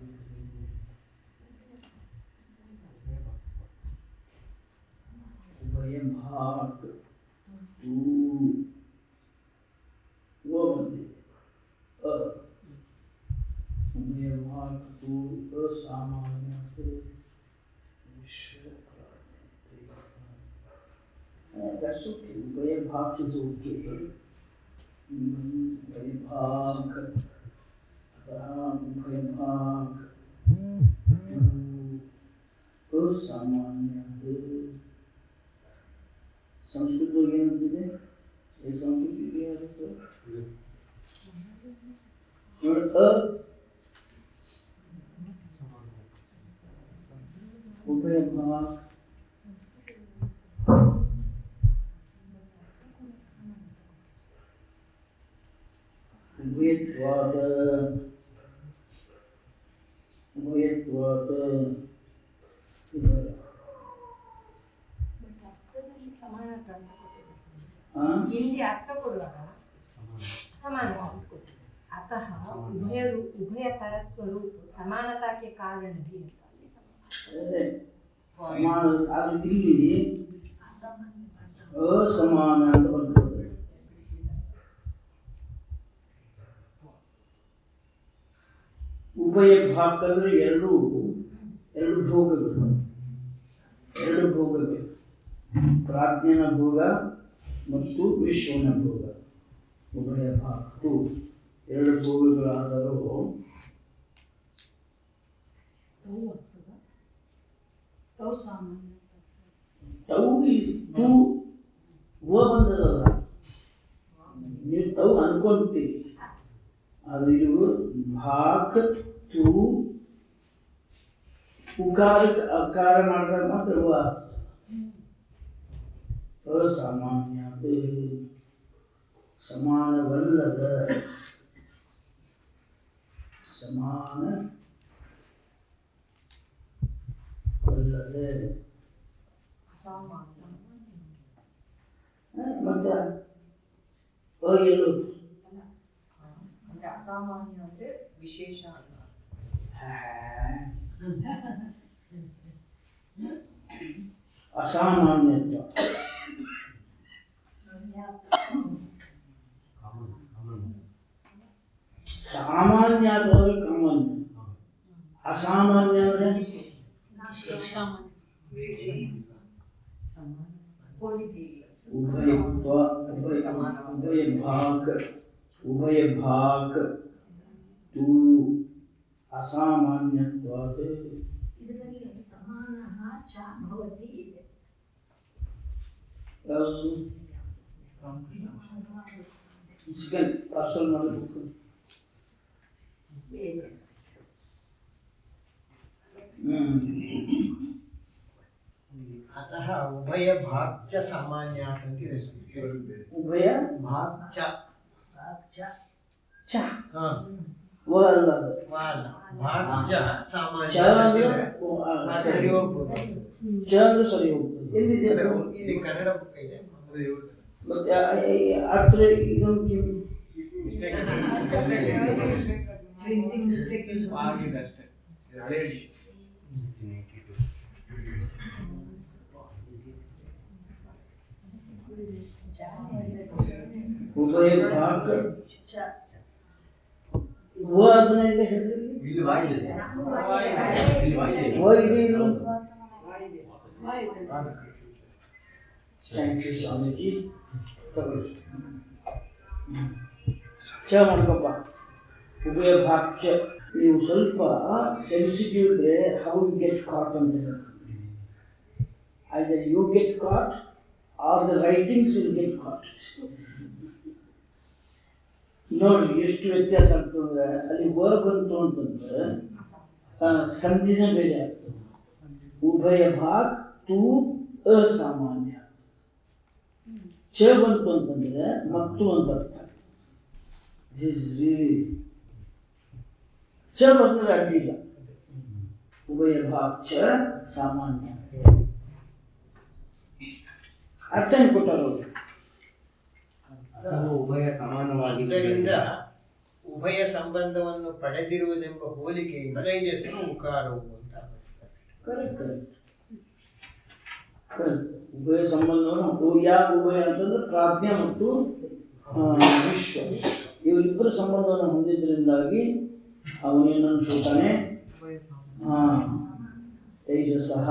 ಉಭಯ ಭಾಗ್ ತೂ वो मंदिर अ उभय भाग तू असामान्य विश्व That's okay. उभय भाग is okay. उभय भाग अतः उभय भाग तू असामान्य ಸಂಸ್ಕೃತ ಏನಂತಿದೆ ಈ ಸಂಸ್ಕೃತಿಗೆ ಏನಾಗುತ್ತೆ ನೋಡಿ ಅ ಉಭಯ ಭಾಗ ಉಭಯತ್ವಾದ ಉಭಯತ್ವಾದ ಇದು ಅರ್ಥದಲ್ಲಿ ಸಮಾನತೆ ಅಂತ ಕೊಟ್ಟಿದೆ ಆ? ಇಲ್ಲಿ ಅರ್ಥ ಕೊಡುವಾಗ ಸಮಾನತೆ ಅಂತ ಕೊಟ್ಟಿದೆ अतः उभय रू- उभय परत्व रूप समानता के कारण भी ಅಂತ ಅಲ್ಲಿ ಸಮಾನ. ಅದೇ ಸಮಾನ ಅದು ಇಲ್ಲಿ ಅಸಮಾನ ಅಂತ ಬರ್ತದೆ ಉಭಯ ಭಾಗ ಅಂದ್ರೆ ಎರಡು ಎರಡು ಭೋಗಗಳು ಎರಡು ಭೋಗಗಳು ಪ್ರಾಜ್ಞನ ಭೋಗ ಮತ್ತು ವಿಶ್ವನ ಭೋಗ ಉಭಯ ಭಾಗ ಎರಡು ಭೋಗಗಳಾದರೂ ತೌ ಸಾಮಾನ್ಯ ತೌ ಇಸ್ ಟು ವ ಬಂದದಲ್ಲ ನೀವು ತೌ ಅನ್ಕೊಂತೀರಿ ಅದು ಇದು ಭಾಕ್ ತು ಉಕಾರಕ್ಕೆ ಅಕಾರ ಮಾಡಿದಾಗ ಮಾತ್ರ ವ ಅಸಾಮಾನ್ಯ ಅದು ಸಮಾನವಲ್ಲದ ಸಮಾನ ಅಲ್ಲದೆ ಅಸಾಮಾನ್ಯ ಮತ್ತೆ ಅ ಎಲ್ಲೋ ಅಲ್ಲ ಅಂದ್ರೆ ಅಸಾಮಾನ್ಯ ಅಂದ್ರೆ ವಿಶೇಷ ಅಲ್ಲ ಅಸಾಮಾನ್ಯತ್ವ ಸಾಮಾನ್ಯ ಅಂದ್ರೆ ಕಾಮನ್ ಅಸಾಮಾನ್ಯ ಅಂದ್ರೆ ಉಭಯತ್ವ ಉಭಯ ಉಭಯ ಭಾಗ ಉಭಯ ಭಾಗ ತು ಅಸಾಮಾನ್ಯತ್ವಾತ್ ಇದರಲ್ಲಿ ಸಮಾನಃ ಚ ಭವತಿ ಇದೆ ಯಾವುದು ಚಿಕನ್ ಪಾರ್ಸಲ್ ಮಾಡಬೇಕು ಹ್ಮ್ अतः उभय भाग च सामान्यात् ಅಂತಿದೆ ಸರ್. ಉಭಯ ಭಾಗ್ ಚ ಚ ಚ ಹಾ ವ ಅಲ್ಲ ಅದು. ವಾಲ ಭಾಗ್ಯ ಸಾಮಾನ್ಯ ಚ ಅಂದ್ರೆ ಇದೆ. ಓ, ಆ, ಆ, ಸರಿ ಹೋಗ್ಬೋದು ಚ ಅಂದ್ರೆ ಸರಿ ಹೋಗ್ತದೆ ಎಲ್ಲಿದೆ ಅದೇ, ಅದು? ಇಲ್ಲಿ ಕನ್ನಡ ಬುಕ್ ಇದೆ ಅದು ಇವ್ರದ್ದು. ಮತ್ತೆ ಆ- ಆ- ಅತ್ರ ಇದೊಂದು ಕಿಮ್- Mistake ಇದೆ. ಪ್ರಿಂಟಿಂಗ್ ಮಿಸ್ಟೇಕ್ ಆಗಿದೆ ಅಷ್ಟೇ ಇದು ಹಳೆ edition. ಉಭಯ ಭಾಗ ವ ಅದನ್ನ ಇಲ್ಲ ಹೇಳ್ರಿ ಇಲ್ಲಿ ವಾಯಿದೆ ಸರ್ ಇಲ್ಲಿ ವಾಯಿದೆ ವ ಇದೆ ಇಲ್ಲ ಥ್ಯಾಂಕ್ ಯು ಸ್ವಾಮೀಜಿ ತಗೊಳ್ಳಿ ಚ ಮಾಡ್ಕೊಪ್ಪ ಉಭಯ ಭಾಗ ಚ ನೀವು ಸ್ವಲ್ಪ ಸೆನ್ಸಿಟಿವ್ ಇದ್ರೆ ಹೌ ಯು ಗೆಟ್ ಕಾಟ್ ಅಂತ ಹೇಳ್ತಾರೆ either you get caught or the writings will get caught. ನೋಡಿ ಎಷ್ಟು ವ್ಯತ್ಯಾಸ ಆಗ್ತದೆ ಅಲ್ಲಿ ವ ಬಂತು ಅಂತಂದ್ರೆ ಆ, ಸಂಧಿನೇ ಬೇರೆ ಆಗ್ತದೆ ಉಭಯ ಭಾಗ್ ತು ಅಸಾಮಾನ್ಯ ಚ ಬಂತು ಅಂತಂದ್ರೆ ಮತ್ತು ಅಂತ ಅರ್ಥ This is really ಚ ಬಂದ್ರೆ ಅಡ್ಡಿಲ್ಲ ಉಭಯ ಭಾಗ್ ಚ ಸಾಮಾನ್ಯ ಅರ್ಥ ಏನು ಕೊಟ್ಟಾರ ಅವರು ಅಥವಾ ಉಭಯ ಸಮಾನವಾಗಿದೆ ಇದರಿಂದ ಉಭಯ ಸಂಬಂಧವನ್ನು ಪಡೆದಿರುವುದೆಂಬ ಹೋಲಿಕೆಯಿಂದ ಇದೆಷ್ಟು ಉಕಾರವು ಅಂತ ಆಗುತ್ತೆ. ಕರೆಕ್ಟ್ ಕರೆಕ್ಟ್ ಕರೆಕ್ಟ್ ಉಭಯ ಸಂಬಂಧವನ್ನು ಉ- ಯಾಕೆ ಉಭಯ ಅಂತಂದ್ರೆ ಪ್ರಾಜ್ಞ ಮತ್ತು ಆ, ವಿಶ್ವ ಇವರಿಬ್ಬರ ಸಂಬಂಧವನ್ನು ಹೊಂದಿದ್ರಿಂದಾಗಿ ಅವನೇನು ಅನ್ಸುತ್ತಾನೆ ಹಾ ತೈಜಸಃ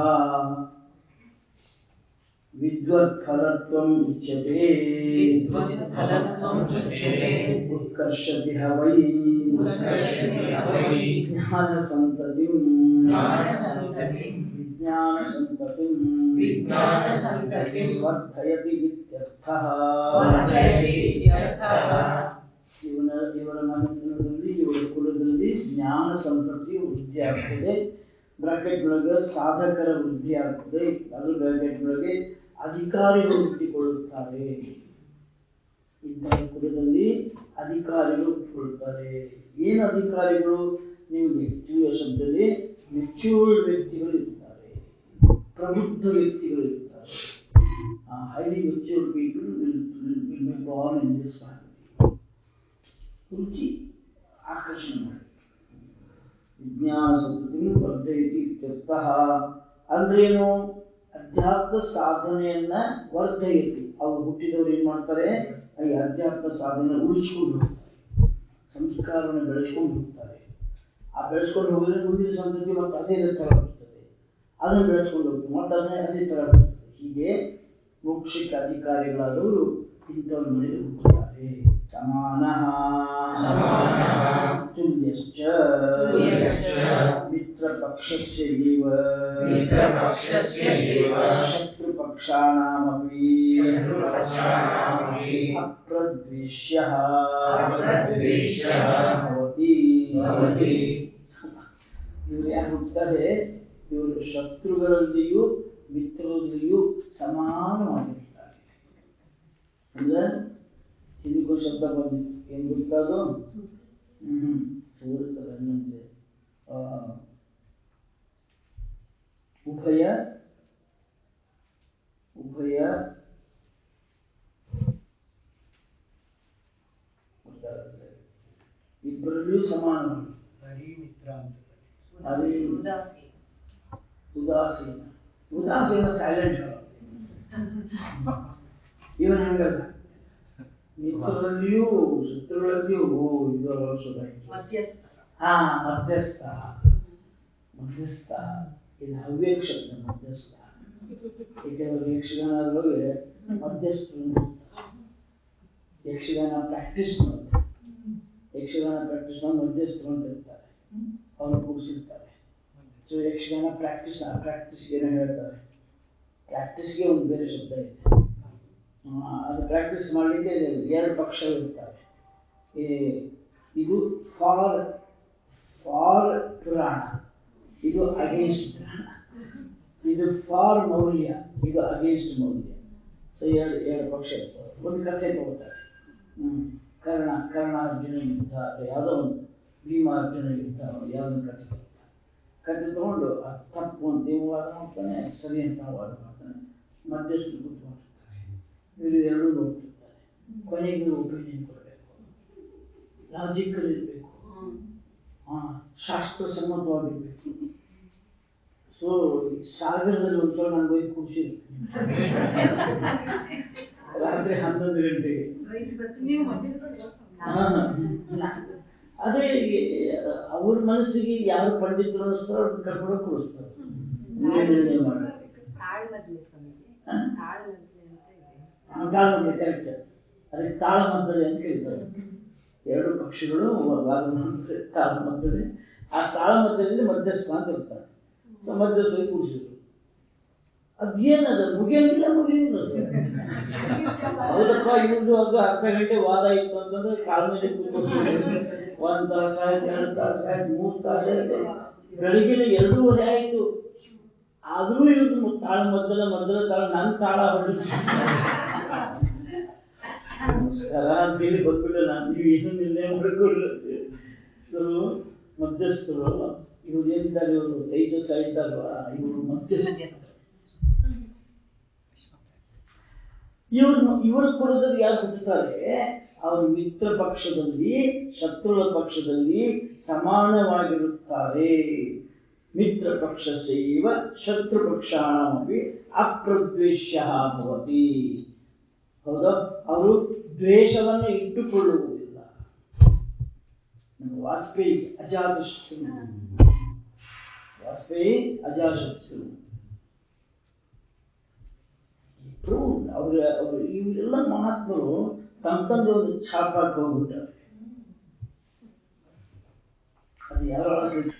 ವಿದ್ವತ್ ಫಲತ್ವಂ ಉಚ್ಯತೆ ವಿದ್ವತ್ಫಲತ್ವಂ ಉಚ್ಯತೆ. ಉತ್ಕರ್ಷತಿ ಹ ವೈ ಉತ್ಕರ್ಷತಿ ಹ ವೈ. ಜ್ಞಾನ ಸಂತತಿಂ ಜ್ಞಾನಸಂತತಿಂ. ವಿಜ್ಞಾನ ಸಂತತಿಂ ವಿಜ್ಞಾನಸಂತತಿಂ. ವರ್ಧಯತಿ ಇತ್ಯರ್ಥಃ ವರ್ಧಯತಿ ಇತ್ಯರ್ಥಃ. ಇವನ ಇವರ ಮನೆತನದಲ್ಲಿ ಇವರ ಕುಲದಲ್ಲಿ ಜ್ಞಾನ ಸಂತತಿ ವೃದ್ಧಿ ಆಗ್ತದೆ ಬ್ರಾಕೆಟ್ ಒಳಗೆ ಸಾಧಕರ ವೃದ್ಧಿ ಆಗ್ತದೆ ಅದು ಬ್ರಾಕೆಟ್ ಒಳಗೆ ಅಧಿಕಾರಿಗಳು ಹುಟ್ಟಿಕೊಳ್ಳುತ್ತಾರೆ ಇಂತಹ ಕುಲದಲ್ಲಿ ಅಧಿಕಾರಿಗಳು ಹುಟ್ಟಿಕೊಳ್ಳುತ್ತಾರೆ ಏನು ಅಧಿಕಾರಿಗಳು ನಿಮಗೆ ತಿಳಿಯುವ ಶಬ್ದದಲ್ಲಿ ಮೆಚ್ಯೂರ್ಡ್ ವ್ಯಕ್ತಿಗಳು ಇರ್ತಾರೆ ಪ್ರಬುದ್ಧ ವ್ಯಕ್ತಿಗಳು ಇರ್ತಾರೆ highly matured people will will be born in this family ರುಚಿ ಆಕರ್ಷಣೆ ಮಾಡಿ ವಿಜ್ಞಾನ ಸಂತತಿ ವರ್ಧಯತಿ ಇತ್ಯರ್ಥಃ ಅಂದ್ರೇನು ಅಧ್ಯಾತ್ಮ ಸಾಧನೆಯನ್ನ ವರ್ಧಯತಿ ಅವ್ರು ಹುಟ್ಟಿದವರು ಏನ್ ಮಾಡ್ತಾರೆ ಈ ಅಧ್ಯಾತ್ಮ ಸಾಧನೆ ಉಳಿಸ್ಕೊಂಡು ಹೋಗ್ತಾರೆ ಸಂಸ್ಕಾರವನ್ನು ಬೆಳೆಸ್ಕೊಂಡು ಹೋಗ್ತಾರೆ ಆ ಬೆಳೆಸ್ಕೊಂಡು ಹೋಗಿದ್ರೆ ಮುಂದಿನ ಸಂತತಿ ಮತ್ತೆ ಅದೇ ತರ ಬರ್ತದೆ ಅದನ್ನು ಬೆಳೆಸ್ಕೊಂಡು ಹೋಗ್ತಾರೆ ಮತ್ತೆ ಅದೇ ಅದೇ ತರ ಬರ್ತದೆ ಹೀಗೆ ಮೋಕ್ಷಕ್ಕೆ ಅಧಿಕಾರಿಗಳಾದವರು ಇಂಥವ್ರ ಮನೆಗೆ ಹುಟ್ಟುತ್ತಾರೆ ಸಮಾನ ಸಮಾನಃ. ತುಲ್ಯಶ್ಚ ತುಲ್ಯಶ್ಚ. ಮಿತ್ರಪಕ್ಷಸ್ಯ ಇವ ಮಿತ್ರಪಕ್ಷಸ್ಯ ಇವ. ಶತ್ರುಪಕ್ಷಾಣಾಮಪಿ ಶತ್ರುಪಕ್ಷಾಣಾಮಪಿ. ಅಪ್ರದ್ವೇಷ್ಯಃ ಅಪ್ರದ್ವೇಷ್ಯಃ ಭವತಿ ಭವತಿ. ಇವ್ರು ಯಾರು ಹುಟ್ಟುತ್ತಾರೆ ಇವರು ಶತ್ರುಗಳಲ್ಲಿಯೂ ಮಿತ್ರರಲ್ಲಿಯೂ ಸಮಾನವಾಗಿರ್ತಾರೆ ಅಂದ್ರೆ ಹಿಂದಕ್ಕೊಂದು ಶಬ್ದ ಬಂದಿತ್ತು ಏನ್ ಗೊತ್ತದು ಹ್ಮ್ ಸೂರ್ತದ ಅನ್ನಂತೆ ಆ, ಉಭಯ ಉಭಯ ಗೊತ್ತಾಗುತ್ತೆ. ಇಬ್ಬರಲ್ಲಿಯೂ ಸಮಾನವಾಗಿ ಹರಿ ಮಿತ್ರ ಅಂತ ಹರಿ ಉದಾಸೀನ ಉದಾಸೀನ ಸೈಲೆಂಟ್ ಇವನ್ ಹಂಗಲ್ಲ ಮಿತ್ರರಲ್ಲಿಯೂ ಶತ್ರುಗಳಲ್ಲಿಯೂ ಓ ಇದು also right. ಹಾ ಮಧ್ಯಸ್ಥ ಮಧ್ಯಸ್ಥ ಇದು ಹವ್ಯಕ ಶಬ್ದ ಮಧ್ಯಸ್ಥ ಏಕೆಂದರೆ ಯಕ್ಷಗಾನದೊಳಗೆ ಮಧ್ಯಸ್ಥರು ಅಂತ ಇರ್ತಾರೆ. ಯಕ್ಷಗಾನ ಪ್ರಾಕ್ಟೀಸ್ ಮಾಡ್ತಾರೆ ಯಕ್ಷಗಾನ ಪ್ರಾಕ್ಟೀಸ್ ಮಾಡಿ ಮಧ್ಯಸ್ಥರು ಅಂತ ಇರ್ತಾರೆ ಅವ್ರು ಕೂರಿಸಿರ್ತಾರೆ ಸೊ ಯಕ್ಷಗಾನ ಪ್ರಾಕ್ಟೀಸ್ ಪ್ರಾಕ್ಟೀಸ್ಗೆ ಏನೋ ಹೇಳ್ತಾರೆ ಪ್ರಾಕ್ಟೀಸ್ಗೆ ಒಂದು ಬೇರೆ ಶಬ್ದ ಇದೆ ಆ, ಅದು ಪ್ರಾಕ್ಟೀಸ್ ಮಾಡಲಿಕ್ಕೆ ಎರಡು ಪಕ್ಷಗಳು ಇರ್ತಾರೆ ಈ ಇದು ಫಾರ್ ಫಾರ್ ಪುರಾಣ ಇದು ಅಗೇನ್ಸ್ಟ್ ಪುರಾಣ ಇದು ಫಾರ್ ಮೌಲ್ಯ ಇದು ಅಗೇನ್ಸ್ಟ್ ಮೌಲ್ಯ ಸೊ ಎರಡು ಎರಡು ಪಕ್ಷ ಇರ್ತವೆ ಒಂದು ಕಥೆ ತಗೋತಾರೆ ಹ್ಮ್ ಕರ್ಣ ಕರ್ಣ ಅರ್ಜುನ ಯುದ್ಧ ಅಥವಾ ಯಾವುದೋ ಒಂದು ಭೀಮಾರ್ಜುನ ಯುದ್ಧ ಯಾವ್ದನ್ನ ಕತೆ ಕತೆ ತಗೊಂಡು ಅದು ತಪ್ಪು ಅಂತ ಇವ ವಾದ ಮಾಡ್ತಾನೆ ಅದು ಸರಿ ಅಂತ ಅವ ವಾದ ಮಾಡ್ತಾನೆ ಮಧ್ಯಸ್ಥರು ಕೂತ್ಕೊಂಡಿರ್ತಾರೆ ಇವರು ಎರಡೂ ನೋಡ್ತಿರ್ತಾರೆ ಕೊನೆಗೆ ಒಪಿನಿಯನ್ ಕೊಡಬೇಕು ಲಾಜಿಕಲ್ ಇರಬೇಕು ಹಾ ಶಾಸ್ತ್ರ ಸಮ್ಮತವಾಗಿರ್ಬೇಕು ಸೊ ಸಾಗರದಲ್ಲಿ ಒಂದ್ಸಲ ನಾನು ಹೋಗಿ ಕೂರ್ಸಿರ್ತೀನಿ ರಾತ್ರಿ ಹನ್ನೊಂದು ಗಂಟೆಗೆ ನೀವು ಮಂದಿರ ಸರ್ ಹಾ, ನಾ- ಅದೇ ಅವ್ರ ಮನಸ್ಸಿಗೆ ಯಾರು ಪಂಡಿತರು ಅನ್ನಿಸ್ತಾರೋ ಅವ್ರನ್ನ ಕರ್ಕೊಂಡು ಕೂರಿಸ್ತಾರೆ ನೀವೇ ನಿರ್ಣಯ ಮಾಡಿ ತಾಳ್ಮದ್ಲೆ ಸ್ವಾಮೀಜಿ ಹಾ? ತಾಳ್ಮದ್ಲೆ ಅಂತ ಇದೆ ತಾಳಮದ್ದೆ ಕರೆಕ್ಟ್ ಅದಕ್ಕೆ ತಾಳಮದ್ದಲೆ ಅಂತ ಹೇಳ್ತಾರೆ ಎರಡು ಪಕ್ಷಗಳು ವಾದ ಮಾಡ್ತಾರೆ ತಾಳಮದ್ದಲೆ ಆ ತಾಳಮದ್ದಲೆಯಲ್ಲಿ ಮಧ್ಯಸ್ಥ ಅಂತ ಇರ್ತಾರೆ ಸೊ ಮಧ್ಯಸ್ಥರಿಗೆ ಕೂಡಿಸಿದ್ರು ಅದೇನದ ಮುಗಿಯಂಗಿಲ್ಲ ಮುಗಿಯಂಗಿಲ್ಲ ಅದು. ಹೌದಪ್ಪ ಇವ್ರದ್ದು ಅದು ಅರ್ಧ ಗಂಟೆ ವಾದ ಇತ್ತು ಅಂತಂದ್ರೆ ಕಾಲ ಮೇಲೆ ಕೂತ್ಕೊಂಡು ಒಂದ್ ತಾಸ ಆಯ್ತು ಎರಡು ತಾಸ ಆಯ್ತು ಮೂರ್ ತಾಸ ಆಯ್ತು ಬೆಳಗಿನ ಎರಡೂವರೆ ಆಯ್ತು ಆದ್ರೂ ಇವ್ರದ್ದು ತಾಳ ಮದ್ದಲ ಮದ್ದಲ ತಾಳ ನನ್ ತಾಳ ಹೊಡೆದು ನಮಸ್ಕಾರ ಅಂತೇಳಿ ಬಂದ್ಬಿಟ್ಟು ನಾನು ನೀವು ಏನು ನಿರ್ಣಯ ಮಾಡ್ಕೊಡ್ರಿ ಸೊ ಮಧ್ಯಸ್ಥರು ಇವ್ರು ಏನಿದ್ದಾರೆ ಇವರು ತೈಜಸ್ ಇದ್ದಾರಲ್ವಾ ಇವರು ಮಧ್ಯಸ್ಥರು ಇವ್ರು ಇವರ ಕುಲದಲ್ಲಿ ಯಾರು ಹುಟ್ಟುತ್ತಾರೆ ಅವರು ಮಿತ್ರ ಪಕ್ಷದಲ್ಲಿ ಶತ್ರುಗಳ ಪಕ್ಷದಲ್ಲಿ ಸಮಾನವಾಗಿರುತ್ತಾರೆ ಮಿತ್ರ ಪಕ್ಷಸ್ಯೈವ ಶತ್ರು ಪಕ್ಷಾಣಮಪಿ ಅಪ್ರದ್ವೇಷ್ಯ ಭವತಿ ಹೌದಾ ಅವರು ದ್ವೇಷವನ್ನು ಇಟ್ಟುಕೊಳ್ಳುವುದಿಲ್ಲ ನಮ್ಮ ವಾಜಪೇಯಿ ಅಜಾತಶತ್ರು ವಾಜಪೇಯಿ ಅಜಾತಶತ್ರು ಇಬ್ರು ಅವ್ರ ಅವರು ಇವರೆಲ್ಲ ಮಹಾತ್ಮರು ತಮ್ಮ ತಂದೆ ಒಂದು ಛಾಪ್ ಹಾಕಿ ಹೋಗ್ಬಿಟ್ಟಾರೆ ಅದು ಯಾರು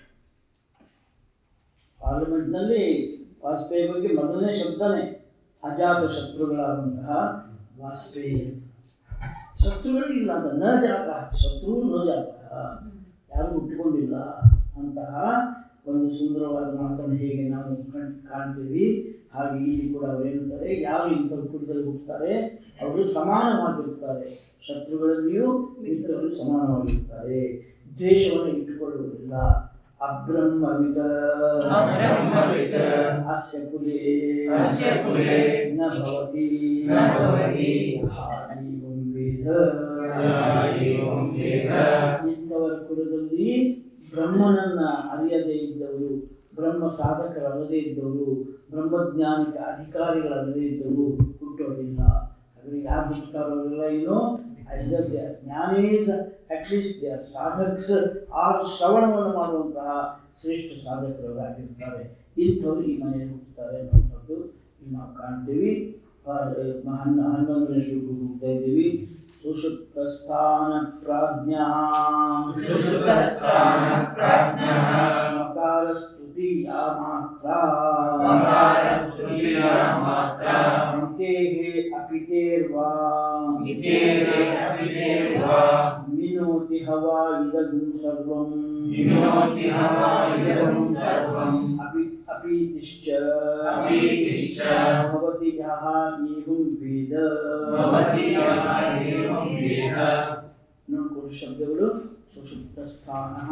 ಪಾರ್ಲಿಮೆಂಟ್ ನಲ್ಲಿ ವಾಜಪೇಯಿ ಬಗ್ಗೆ ಮೊದಲನೇ ಶಬ್ದನೇ ಅಜಾತ ಶತ್ರುಗಳಾದಂತಹ ವಾಜಪೇಯಿ ಶತ್ರುಗಳೇ ಇಲ್ಲ ಅಂತ ನ ಜಾತ ಶತ್ರು ನ ಜಾತ ಯಾರು ಹುಟ್ಟಿಕೊಂಡಿಲ್ಲ ಅಂತಹ ಒಂದು ಸುಂದರವಾದ ಮಾತನ್ನು ಹೇಗೆ ನಾವು ಕಣ್- ಕಾಣ್ತೀವಿ ಹಾಗೆ ಇಲ್ಲಿ ಕೂಡ ಅವ್ರು ಏನಂತಾರೆ ಯಾರು ಇಂಥ ಕುಟದಲ್ಲಿ ಹುಟ್ಟುತ್ತಾರೆ ಅವರು ಸಮಾನವಾಗಿರ್ತಾರೆ ಶತ್ರುಗಳಲ್ಲಿಯೂ ಮಿತ್ರರು ಸಮಾನವಾಗಿರ್ತಾರೆ ದ್ವೇಷವನ್ನು ಇಟ್ಟುಕೊಳ್ಳುವುದಿಲ್ಲ ಅಬ್ರಹ್ಮವಿದ ಅಬ್ರಹ್ಮವಿದ ಅಸ್ಯ ಕುಲೇ ಅಸ್ಯ ಕುಲೇ ನ ಭವತಿ ನ ಭವತಿ ಯಹ ಏವಂ ವೇದ ಯಹ ಏವಂ ವೇದ ಇಂಥವರ ಕುಲದಲ್ಲಿ ಬ್ರಹ್ಮನನ್ನ ಅರಿಯದೇ ಇದ್ದವರು ಬ್ರಹ್ಮ ಸಾಧಕರಲ್ಲದೇ ಇದ್ದವರು ಬ್ರಹ್ಮಜ್ಞಾನಿಕ ಅಧಿಕಾರಿಗಳಲ್ಲದೇ ಇದ್ದವರು ಹುಟ್ಟೋದಿಲ್ಲ ಹಾಗಾದ್ರೆ ಯಾರು ಹುಟ್ಟುತ್ತಾರೋ ಅವರೆಲ್ಲ ಏನು ಐದರ್ ದೇ ಆರ್ ಜ್ಞಾನೇಸ್ ಅಟ್ಲೀಸ್ಟ್ ದೇ ಆರ್ ಸಾಧಕ್ಸ್ ಆರ್ ಶ್ರವಣವನ್ನು ಮಾಡುವಂತಹ ಶ್ರೇಷ್ಠ ಸಾಧಕರವರಾಗಿರ್ತಾರೆ ಇಂಥವ್ರು ಈ ಮನೆಯಲ್ಲಿ ಹುಟ್ಟುತ್ತಾರೆ ಅನ್ನುವಂಥದ್ದು ಇಲ್ಲಿ ನಾವು ಕಾಣ್ತೀವಿ ಆ, ಹನ್ನ ಹನ್ನೊಂದನೇ ಶ್ಲೋಕಕ್ಕೆ ಹೋಗ್ತಾ ಇದ್ದೀವಿ ಸುಷುಪ್ತ ಸ್ಥಾನ ಪ್ರಾಜ್ಞಾ ಸುಷುಪ್ತಸ್ಥಾನ ಪ್ರಾಜ್ಞಃ ಮಕಾರ ಸ್ತುತಿಯ ಮಾತ್ರ ಮಕಾರಸ್ತುತಿಯ ಮಾತ್ರ ಮಿತೇಹೇ ಅಪಿತೇರ್ವಾ ಮಿತೇಹೇ ಅಪಿತೇರ್ವಾ ವಿನೋತಿ ಹವಾ ಇದಗುಂ ಸರ್ವಂ ವಿನೋತಿ ಹವಾ ಇದಗುಂ ಸರ್ವಂ ಅಪಿ ಅಪೀತಿಶ್ಚ ಅಪೀತಿಶ್ಚ ಭವತಿ ಯಃ ಏವಂ ವೇದ ಭವತಿ ಯಃ ಏವಂ ವೇದ ನೋಡ್ಕೊಳ್ಳಿ ಶಬ್ದಗಳು ಸುಷುಪ್ತ ಸ್ಥಾನ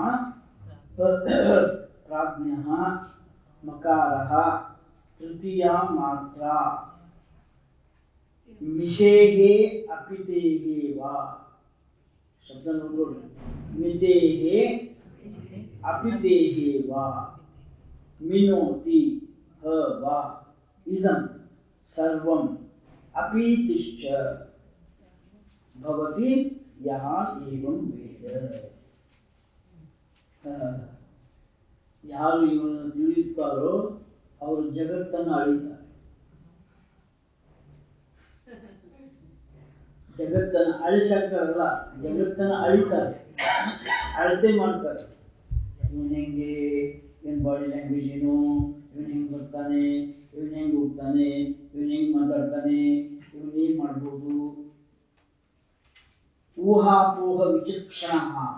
ಪ್ರಾಜ್ಞ ಮಕಾರ ತೃತೀಯ ಮಾತ್ರ ಮಿತೇಹೇ ಅಪಿತೇಹೇ ವಾ ಶಬ್ದ ನೋಡ್ಕೊಳ್ಳಿ ಮಿತೇಹೇ ಅಪಿತೇಹೇ ವಾ ಮಿನೋತಿ ಹ ವಾ ಇದಂ ಸರ್ವಂ ಅಪೀತಿಶ್ಚ ಭವತಿ ಯಹ ಏವಂ ವೇದ ಆ, ಯಾರು ಇವನನ್ನು ತಿಳಿಯುತ್ತಾರೋ ಅವರು ಜಗತ್ತನ್ನು ಅಳಿತಾರೆ ಜಗತ್ತನ್ನು ಅಳಿಸಾಕ್ತಾರಲ್ಲ ಜಗತ್ತನ್ನು ಅಳಿತಾರೆ ಅಳತೆ ಮಾಡ್ತಾರೆ ಇವನ್ ಹೆಂಗೆ ಇವನ್ ಬಾಡಿ ಲ್ಯಾಂಗ್ವೇಜ್ ಏನು ಇವನ್ ಹೆಂಗ್ ಬರ್ತಾನೆ ಇವನ್ ಹೆಂಗ್ ಹೋಗ್ತಾನೆ ಇವನ್ ಹೆಂಗ್ ಮಾತಾಡ್ತಾನೆ ಇವನ್ ಏನ್ ಮಾಡ್ಬೋದು ಊಹಾಪೋಹ ವಿಚಕ್ಷಣ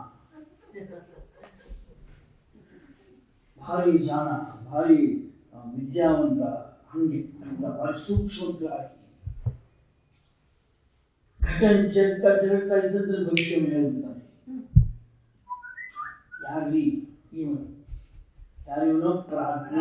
ಭಾರಿ ಜಾಣ ಭಾರಿ ಆ, ವಿದ್ಯಾವಂತ ಹಂಗೆ ಅಂತ ಭಾರಿ ಸೂಕ್ಷ್ಮವಾಗಿ ಘಟನೆ ಜರುಗ್ತಾ ಜರುಗ್ತಾ ಇದ್ದಂದ್ರೆ ಭವಿಷ್ಯವನ್ನು ಹೇಳ್ತಾನೆ ಯಾರ್ರಿ ಇವನು ಯಾರು ಇವನು ಪ್ರಾಜ್ಞ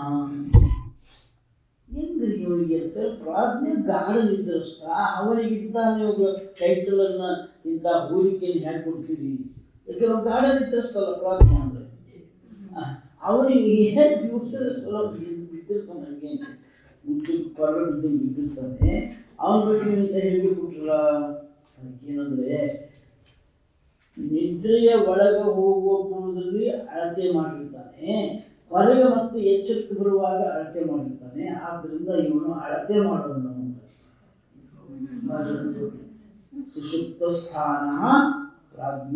ಹೆಂಗ್ರಿ ಇವನಿಗೆ ಅಂತ ಪ್ರಾಜ್ಞೆ ಗಾಢ ನಿದ್ರಸ್ತ ಅವನಿಗಿದ್ದಾನೆ ಒಬ್ಬ ಟೈಟಲ್ ಅನ್ನ ಇಂಥ ಹೂರಿಕೆಯನ್ನು ಹ್ಯಾಕ್ ಕೊಡ್ತೀರಿ ಯಾಕೆ ಅವ್ನು ಗಾಢ ನಿದ್ರಸ್ತಲ್ಲ ಪ್ರಾಜ್ಞೆ ಅಂದ್ರೆ ಅವನಿಗೆ ಏನು ಬಿಡ್ತದೆ ಸ್ವಲ್ಪ ಬಿದ್ದಿರ್ತಾನೆ ನನಗೆ ಬಿದ್ದು ಪರ ಬಿದ್ದು ಬಿದ್ದಿರ್ತಾನೆ ಅವನ ಬಗ್ಗೆ ನೀವು ಇಂಥ ಹೇಳಿಕೆ ಕೊಟ್ರಲ್ಲ ಅದಕ್ಕೇನಂದ್ರೆ ನಿದ್ರೆಯ ಒಳಗ ಹೋಗುವ ಪೂರ್ವದಲ್ಲಿ ಅಳತೆ ಮಾಡಿರ್ತಾನೆ ಹೊರಗೆ ಮತ್ತೆ ಎಚ್ಚರಿಕೆ ಬರುವಾಗ ಅಳತೆ ಮಾಡಿರ್ತಾನೆ ಆದ್ರಿಂದ ಇವನು ಅಳತೆ ಮಾಡೋನು ಅಂತ ಸುಷುಪ್ತ ಸ್ಥಾನ ಪ್ರಾಜ್ಞ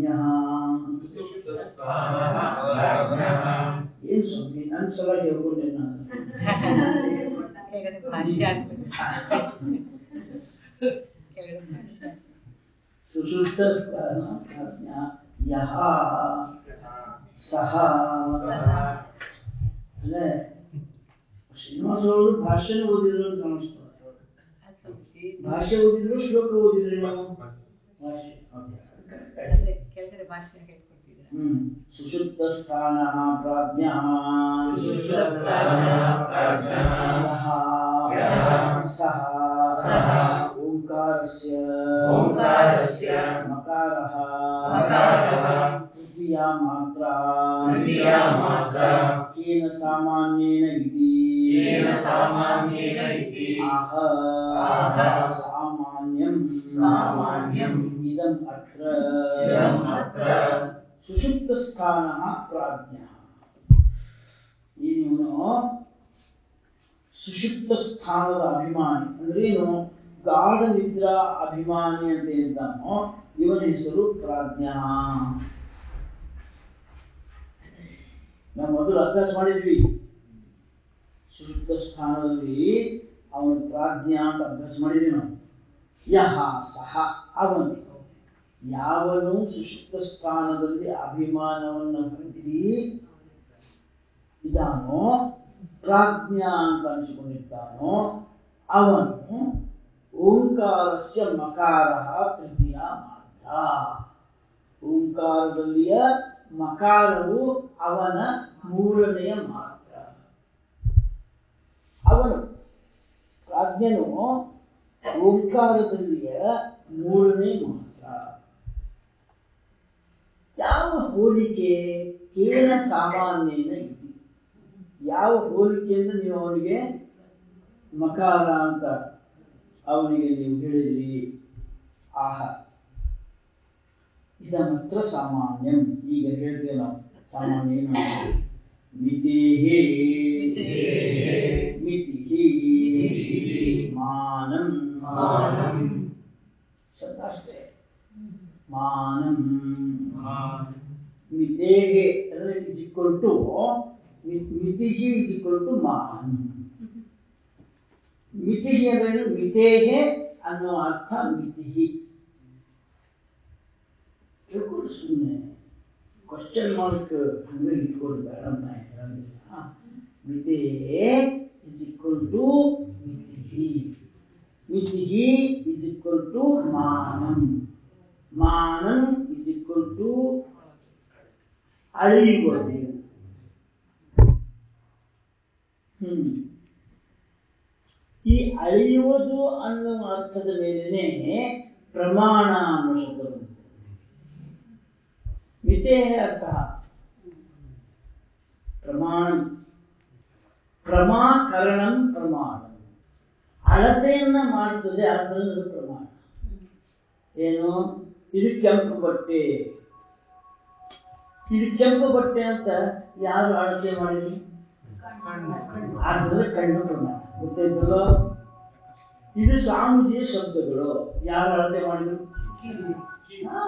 ಏನ್ ಸ್ವಾಮಿ ನನ್ ಸಲ ಹೇಳ್ಕೊಂಡೆ ನಾನು ಕೆಳಗಡೆ ಭಾಷ್ಯ ಆಗ್ಬೇಕು ಕೆಳಗಡೆ ಭಾಷ್ಯ ಸುಷುಪ್ತ ಸ್ಥಾನ ಪ್ರಾಜ್ಞ ಯಹ ಸಹ ಅಲ್ಲೇ ಶ್ರೀನಿವಾಸ ಅವರು ಭಾಷೆನ ಓದಿದ್ರು ಅಂತ ಕಾಣಿಸ್ತದೆ ಸ್ವಾಮೀಜಿ ಭಾಷೆ ಓದಿದ್ರು ಶ್ಲೋಕ ಓದಿದ್ರಿ ನಾವು ಭಾಷೆ Okay. ಅದೇ ಕೆಳಗಡೆ ಭಾಷ್ಯ ಹೇಳ್ಕೊಡ್ತಿದ್ದೀರಾ ಹ್ಮ್ ಸುಷುಪ್ತ ಸ್ಥಾನ ಪ್ರಾಜ್ಞ ಸುಷುಪ್ತಸ್ಥಾನಃ ಪ್ರಾಜ್ಞಃ ಯಃ ಸಹ ಸಹ ಓಂಕಾರಸ್ಯ ಓಂಕಾರಸ್ಯ ಮಕಾರಃ ಮಕಾರಃ ತೃತೀಯಾ ಮಾತ್ರಾ ತೃತೀಯಾ ಮಾತ್ರಾ ಕೇನ ಸಾಮಾನ್ಯೇನ ಇತಿ येन सामान्येन इति ಆಹ ಆಹ ಸಾಮಾನ್ಯಂ ಸಾಮಾನ್ಯಂ ಇದಂ ಅತ್ರ ಇದಂ ಅತ್ರ ಸುಷುಪ್ತ ಸ್ಥಾನ ಪ್ರಾಜ್ಞ ಇವನು ಸುಷುಪ್ತ ಸ್ಥಾನದ ಅಭಿಮಾನಿ ಅಂದ್ರೆ ಏನು ಗಾಢ ನಿದ್ರಾ ಅಭಿಮಾನಿ ಅಂತ ಇದ್ದಾನೋ ಇವನ ಹೆಸರು ಪ್ರಾಜ್ಞ ನಾವು ಮೊದಲು ಅಭ್ಯಾಸ ಮಾಡಿದ್ವಿ ಸುಷುಪ್ತ ಸ್ಥಾನದಲ್ಲಿ ಅವನು ಪ್ರಾಜ್ಞ ಅಂತ ಅಭ್ಯಾಸ ಮಾಡಿದ್ವಿ ನಾವು ಯಹ ಸಹ ಅವನು ಯಾವನು ಸುಷುಪ್ತ ಸ್ಥಾನದಲ್ಲಿ ಅಭಿಮಾನವನ್ನು ಹೊಂದಿ ಇದಾನೋ ಪ್ರಾಜ್ಞ ಅಂತ ಅನಿಸಿಕೊಂಡಿದ್ದಾನೋ ಅವನು ಓಂಕಾರಸ್ಯ ಮಕಾರ ತೃತೀಯ ಮಾತ್ರ ಓಂಕಾರದಲ್ಲಿಯ ಮಕಾರವು ಅವನ ಮೂರನೆಯ ಮಾತ್ರ ಅವನು ಪ್ರಾಜ್ಞನು ಓಂಕಾರದಲ್ಲಿಯ ಮೂರನೇ ಮಾತ್ರ ಯಾವ ಹೋಲಿಕೆ ಕೇನ ಸಾಮಾನ್ಯನ ಇತಿ ಯಾವ ಹೋಲಿಕೆಯಿಂದ ನೀವು ಅವನಿಗೆ ಮಕಾರ ಅಂತ ಅವನಿಗೆ ನೀವು ಹೇಳಿದ್ರಿ ಆಹ ಇದ ಮಾತ್ರ ಸಾಮಾನ್ಯಂ ಈಗ ಹೇಳ್ತೇವೆ ನಾವು ಸಾಮಾನ್ಯ ಏನು ಅಂತ. ಮಿತೇಹೇ ಮಿತೇಹೇ ಮಿತಿಹಿ ಮಿತಿಹಿ ಮಾನಂ ಮಾನಂ ಶಬ್ದ ಅಷ್ಟೇ ಮಾನಂ ಮಾನಂ ಮಿತೇಹೆ ಅಂದರೆ ಇಸ್ ಈಕ್ವಲ್ ಟು ಮಿತಿಹಿ ಇಸ್ ಈಕ್ವಲ್ ಟು ಮಾನಂ ಮಿತಿಹಿ ಅಂದ್ರೆ ಏನು? ಮಿತೇಹೆ ಅನ್ನೋ ಅರ್ಥ ಮಿತಿಹಿ ತಿಳ್ಕೊಂಡು ಸುಮ್ಮನೆ ಕ್ವಶನ್ ಮಾರ್ಕ್ ಹಂಗೆ ಇಟ್ಕೊಂಡು ಬೇಡ ಅಂತ ನಾ ಹೇಳಂಗಿಲ್ಲ ಮಿತೇ ಇಸ್ ಈಕ್ವಲ್ ಟು ಮಿತಿಹಿ ಮಿತಿಹಿ ಇಸ್ ಈಕ್ವಲ್ ಟು ಮಾನಂ ಮಾನಂ ಇಸ್ ಈಕ್ವಲ್ ಟು ಅಳೆಯುವುದು ಹ್ಮ್ ಈ ಅಳೆಯುವುದು ಅನ್ನುವ ಅರ್ಥದ ಮೇಲೇನೆ ಪ್ರಮಾಣ ಅನ್ನೋ ಶಬ್ದ ಬಂದಿದೆ ಮಿತೇಹ ಅರ್ಥ ಪ್ರಮಾಣ ಪ್ರಮಾಕರಣಂ ಪ್ರಮಾಣ ಅಳತೆಯನ್ನ ಮಾಡುತ್ತದೆ ಆದ್ದರಿಂದ ಅದು ಪ್ರಮಾಣ ಏನು ಇದು ಕೆಂಪು ಬಟ್ಟೆ ಇದು ಕೆಂಪು ಬಟ್ಟೆ ಅಂತ ಯಾರು ಅಳತೆ ಮಾಡಿದ್ರು ಆದ್ದರಿಂದ ಕಣ್ಣು ಪ್ರಮಾಣ ಗೊತ್ತಾಯ್ತಲ್ಲ ಇದು ಸ್ವಾಮೀಜಿಯ ಶಬ್ದಗಳು ಯಾರು ಅಳತೆ ಮಾಡಿದ್ರು ಹಾ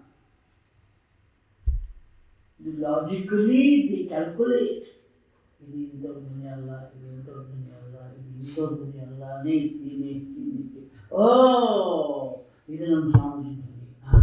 ಲಾಜಿಕಲಿ ದಿ ಕ್ಯಾಲ್ಕುಲೇಟ್ ಇದು ಇಂಥವ್ರ ಧ್ವನಿ ಅಲ್ಲ ಇದು ಇಂಥವ್ರ ಧ್ವನಿ ಅಲ್ಲ ಇದು ಇಂಥವ್ರ ಧ್ವನಿ ಅಲ್ಲ ನೀತಿ ನೀತಿ ನೀತಿ ಓ ಇದು ನಮ್ಮ ಸ್ವಾಮೀಜಿ ಧ್ವನಿ ಹಾ.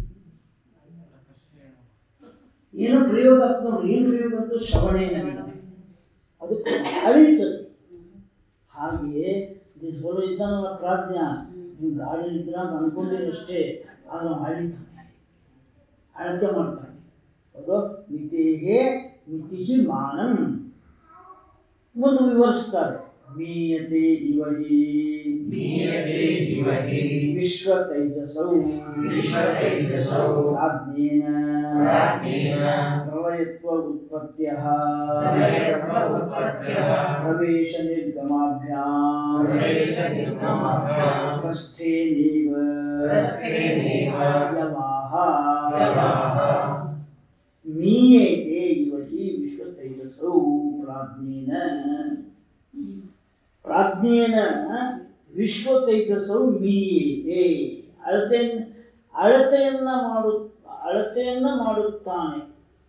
ಏನು ಪ್ರಯೋಗ ಆಗ್ತದೆ ನೋಡ್ರಿ ಏನು ಪ್ರಯೋಗ ಆಗ್ತದೆ ಶ್ರವಣ ಏನಿಲ್ಲ. ಅದು ಅಳಿಯುತ್ತದೆ ಹಾಗೆ ದಿಸ್ ಬರೋ ಇದ್ದಾನಲ್ಲ ಪ್ರಾಜ್ಞ ನೀವು ಗಾಡಿ ಇದ್ರ ಅಂತ ಅನ್ಕೊಂಡಿರಿ ಅಷ್ಟೇ ಆದ್ರೆ ಅವ್ನು ಅಳಿತಾನೆ ಅಳತೆ ಮಾಡ್ತಾನೆ ಹೌದು ಮಿತೇಹೇ ಮಿತಿ ಮಾನಂ ಮುಂದೆ ವಿವರಿಸ್ತಾರೆ ಮೀಯತೆ ಇವ ಹಿ ಮೀಯತೆ ಇವ ಹಿ ವಿಶ್ವತೈಜಸೌ ವಿಶ್ವತೈಜಸೌ ಪ್ರಾಜ್ಞೇನ ಪ್ರಾಜ್ಞೇನ ಪ್ರಳಯತ್ವ ಉತ್ಪತ್ತ್ಯಃ ಪ್ರಳಯತ್ವ ಉತ್ಪತ್ತ್ಯಃ ಪ್ರವೇಶ ನಿರ್ಗಮಾಭ್ಯಾಂ ಪ್ರವೇಶ ನಿರ್ಗಮಾಭ್ಯಾಂ ಪ್ರಸ್ಥೇನೇವ ಪ್ರಸ್ಥೇನೇವ ಯವಾಹ ಯವಾಹ ಮೀಯೇತೆ ಇವ ಹಿ ವಿಶ್ವತೈಜಸೌ ಪ್ರಾಜ್ಞೇನ ಪ್ರಾಜ್ಞೇನ ವಿಶ್ವತೈಜಸೌ ಮೀಯೇತೆ ಅಳತೆ ಅಳತೆಯನ್ನ ಮಾಡು ಅಳತೆಯನ್ನ ಮಾಡುತ್ತಾನೆ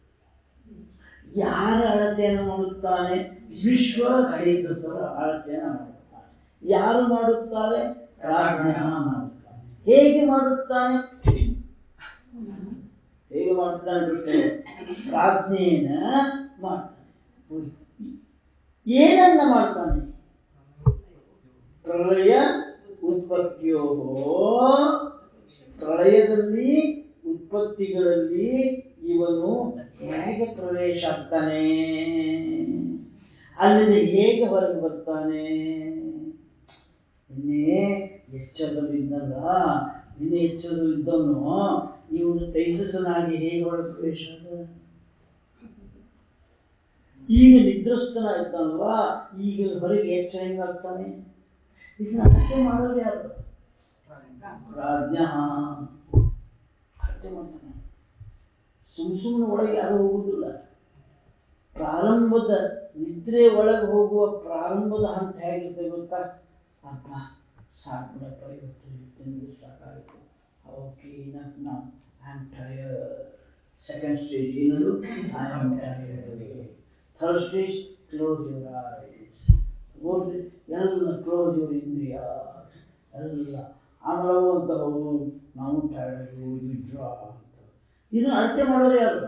ಯಾರ ಅಳತೆಯನ್ನು ಮಾಡುತ್ತಾನೆ ವಿಶ್ವ ತೈಜಸವು ಅಳತೆಯನ್ನು ಮಾಡುತ್ತಾನೆ ಯಾರು ಮಾಡುತ್ತಾರೆ ಪ್ರಾಜ್ಞ ಮಾಡುತ್ತಾನೆ ಹೇಗೆ ಮಾಡುತ್ತಾನೆ ಹೇಗೆ ಮಾಡುತ್ತಾನೆ ಕೃಷ್ಣ ಪ್ರಾಜ್ಞೆಯನ್ನ ಮಾಡ್ತಾನೆ ಉಯ್. ಏನನ್ನ ಮಾಡ್ತಾನೆ ಪ್ರಳಯ ಉತ್ಪತ್ತಿಯೋ ಪ್ರಳಯದಲ್ಲಿ ಉತ್ಪತ್ತಿಗಳಲ್ಲಿ ಇವನು ಹೇಗೆ ಪ್ರವೇಶ ಆಗ್ತಾನೆ ಅಲ್ಲಿಂದ ಹೇಗೆ ಹೊರಗೆ ಬರ್ತಾನೆ ನಿನ್ನೆ ಎಚ್ಚರದಲ್ಲಿದ್ದಲ್ಲ ನಿನ್ನೆ ಎಚ್ಚರದಲ್ಲಿದ್ದವನು ಇವನು ತೈಜಸ್ಸನಾಗಿ ಹೇಗೆ ಒಳಗೆ ಪ್ರವೇಶ ಆದ? ಈಗ ನಿದ್ರಸ್ತನ ಇದ್ದಾನಲ್ವಾ ಈಗ ಹೊರಗೆ ಎಚ್ಚರ ಹೆಂಗಾಗ್ತಾನೆ ಇದನ್ನ ಅರ್ಥ ಮಾಡೋರು ಯಾರು ಪ್ರಾಜ್ಞ ಅರ್ಥ ಮಾಡ್ತಾನೆ ಸುಮ್ ಸುಮ್ಮನೆ ಒಳಗೆ ಯಾರು ಹೋಗುವುದಿಲ್ಲ ಪ್ರಾರಂಭದ ನಿದ್ರೆ ಒಳಗೆ ಹೋಗುವ ಪ್ರಾರಂಭದ ಹಂತ ಹೇಗಿರುತ್ತೆ ಗೊತ್ತಾ ಅಪ್ಪ ಸಾಕು ಬಿಡಪ್ಪ ಇವತ್ತು ಇವತ್ತಿನ ಸಾಕಾಯಿತು ಓಕೆ ಇನಫ್ ನಾವು I am tired second stage ಏನದು I am tired third stage close your eyes fourth ಎಲ್ಲ ಕ್ಲೋಸ್ ಯುವರ್ ಇಂದ್ರಿಯ ಎಲ್ಲ ಆಮೇಲೆ ಅವು ಅಂತ ಹೌದು ನಾವು ಟಯರ್ಡ್ ವಿಡ್ರಾ ಅಂತ ಇದನ್ನ ಅಳತೆ ಮಾಡೋರು ಯಾರು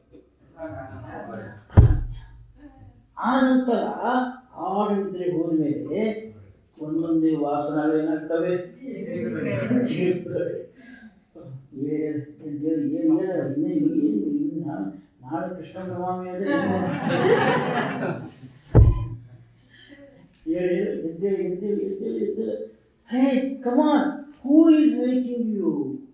ಆ ನಂತರ ಆಡಳಿದ್ರೆ ಹೋದ್ಮೇಲೆ ಒಂದೊಂದೇ ವಾಸನಗಳು ಏನಾಗ್ತವೆ ಚಿಗುರ್ತವೆ. ಏ- ಎದ್ದೇಳು, ಏನ್ ಹೇಳ, ಇನ್ನು ಇನ್ನು ಏನು ಇನ್ನ ನಾಳೆ ಕೃಷ್ಣ ನವಮಿ ಅದೇ ಹೇಳಿ ಎದ್ದೇಳಿ ಎದ್ದೇಳಿ ಎದ್ದೇಳಿ ಎದ್ದೇಳಿ hey come on who is making you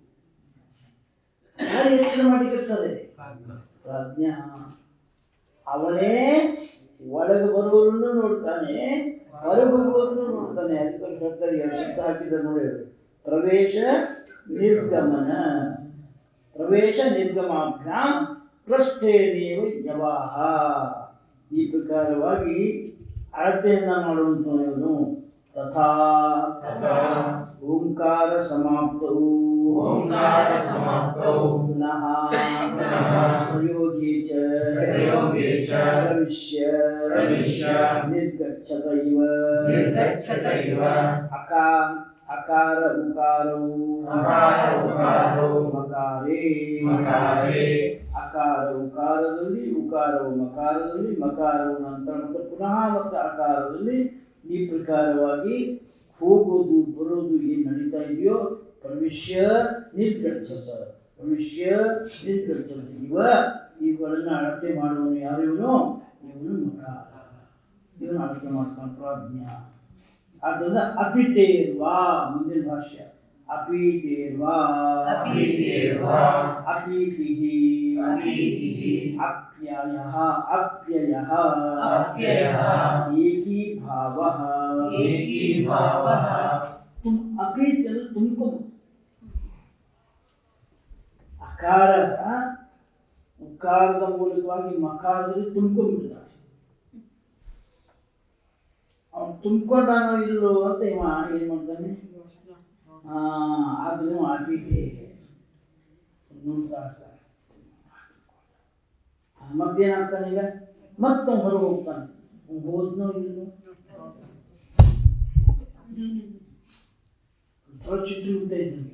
ಯಾರು ಎಚ್ಚರ ಮಾಡಿಕೊಳ್ತಾರೆ ಪ್ರಜ್ಞಾ ಅವನೇ ಒಳಗೆ ಬರುವವರನ್ನು ನೋಡ್ತಾನೆ ಹೊರಗೆ ಹೋಗುವವರನ್ನು ನೋಡ್ತಾನೆ ಅದಕ್ಕೊಂದು ಹೇಳ್ತಾರೆ ಎರಡು ಶಬ್ದ ಹಾಕಿದ್ದಾರೆ ನೋಡಿ ಅವರು. ಪ್ರವೇಶ ನಿರ್ಗಮನ ಪ್ರವೇಶ ನಿರ್ಗಮಾಭ್ಯಾಂ ಪ್ರಸ್ಥೇನೇವ ಯವಾಹ ಈ ಪ್ರಕಾರವಾಗಿ ಅಳತೆಯನ್ನ ಮಾಡುವಂಥವನು ತಥಾ ತಥಾ ಓಂಕಾರ ಸಮಾಪ್ತೌ ಓಂಕಾರ ಸಮಾಪ್ತೌ ಪುನಃ ಪುನಃ ಪ್ರಯೋಗೇ ಚ ಪ್ರಯೋಗೇ ಚ ಪ್ರವಿಶ್ಯ ಪ್ರವಿಶ್ಯ ನಿರ್ಗಚ್ಚತ ಇವ ನಿರ್ಗಚ್ಚತ ಇವ ಅಕಾ ಅಕಾರ ಉಕಾರವು ಅಕಾರ ಉಕಾರವು ಮಕಾರೇ ಮಕಾರೇ ಅಕಾರ ಉಕಾರದಲ್ಲಿ ಉಕಾರವು ಮಕಾರದಲ್ಲಿ ಮಕಾರವು ನಂತರ ಮತ್ತೆ ಪುನಃ ಮತ್ತೆ ಅಕಾರದಲ್ಲಿ ಈ ಪ್ರಕಾರವಾಗಿ ಹೋಗೋದು ಬರೋದು ಏನ್ ನಡೀತಾ ಇದೆಯೋ ಪ್ರವಿಶ್ಯ ನಿರ್ಗಚ್ಚತ ಪ್ರವಿಶ್ಯ ನಿರ್ಗಚ್ಚತ ಇವ ಇವುಗಳನ್ನ ಅಳತೆ ಮಾಡುವನು ಯಾರು ಇವನು ಇವನು ಮಕಾರ ಇವನು ಅಳತೆ ಮಾಡ್ತಾನೆ ಪ್ರಾಜ್ಞ ಆದ್ದರಿಂದ ಅಪಿತೇರ್ವಾ ಮುಂದಿನ ಭಾಷ್ಯ ಅಪೀತೇರ್ವಾ ಅಪೀತೇರ್ವಾ ಅಪೀತಿಃ ಅಪೀತಿಃ ಅಪ್ಯಯಃ ಅಪ್ಯಯಃ ಅಪ್ಯಯಃ ಏಕೀಭಾವಃ ಏಕೀಭಾವಃ ತುಂ ಅಪೀತಿ ಅಂದ್ರೆ ತುಂಬಿಕೊಂಡು ಅಕಾರ ಉಕಾರದ ಮೂಲಕವಾಗಿ ಮಕಾರದಲ್ಲಿ ತುಂಬಿಕೊಂಡ್ಬಿಡ್ತಾನೆ ಅವನು ತುಂಬಿಕೊಂಡಾನೋ ಇಲ್ಲೋ ಅಂತ ಇವ ಏನ್ ಮಾಡ್ತಾನೆ ಆ ಆದ್ರೂ ಅಪೀತಿ ನೋಡ್ತಾ ಇರ್ತಾನೆ ಆ, ಮತ್ತೇನಾಗ್ತಾನೆ ಈಗ ಮತ್ತೆ ಹೊರಗೆ ಹೋಗ್ತಾನೆ ಅವ್ನು ಹೋದ್ನೋ ಇಲ್ಲೋ ಒಂಥರ ಚಿತ್ರಗುಪ್ತ ಇದ್ದಂಗೆ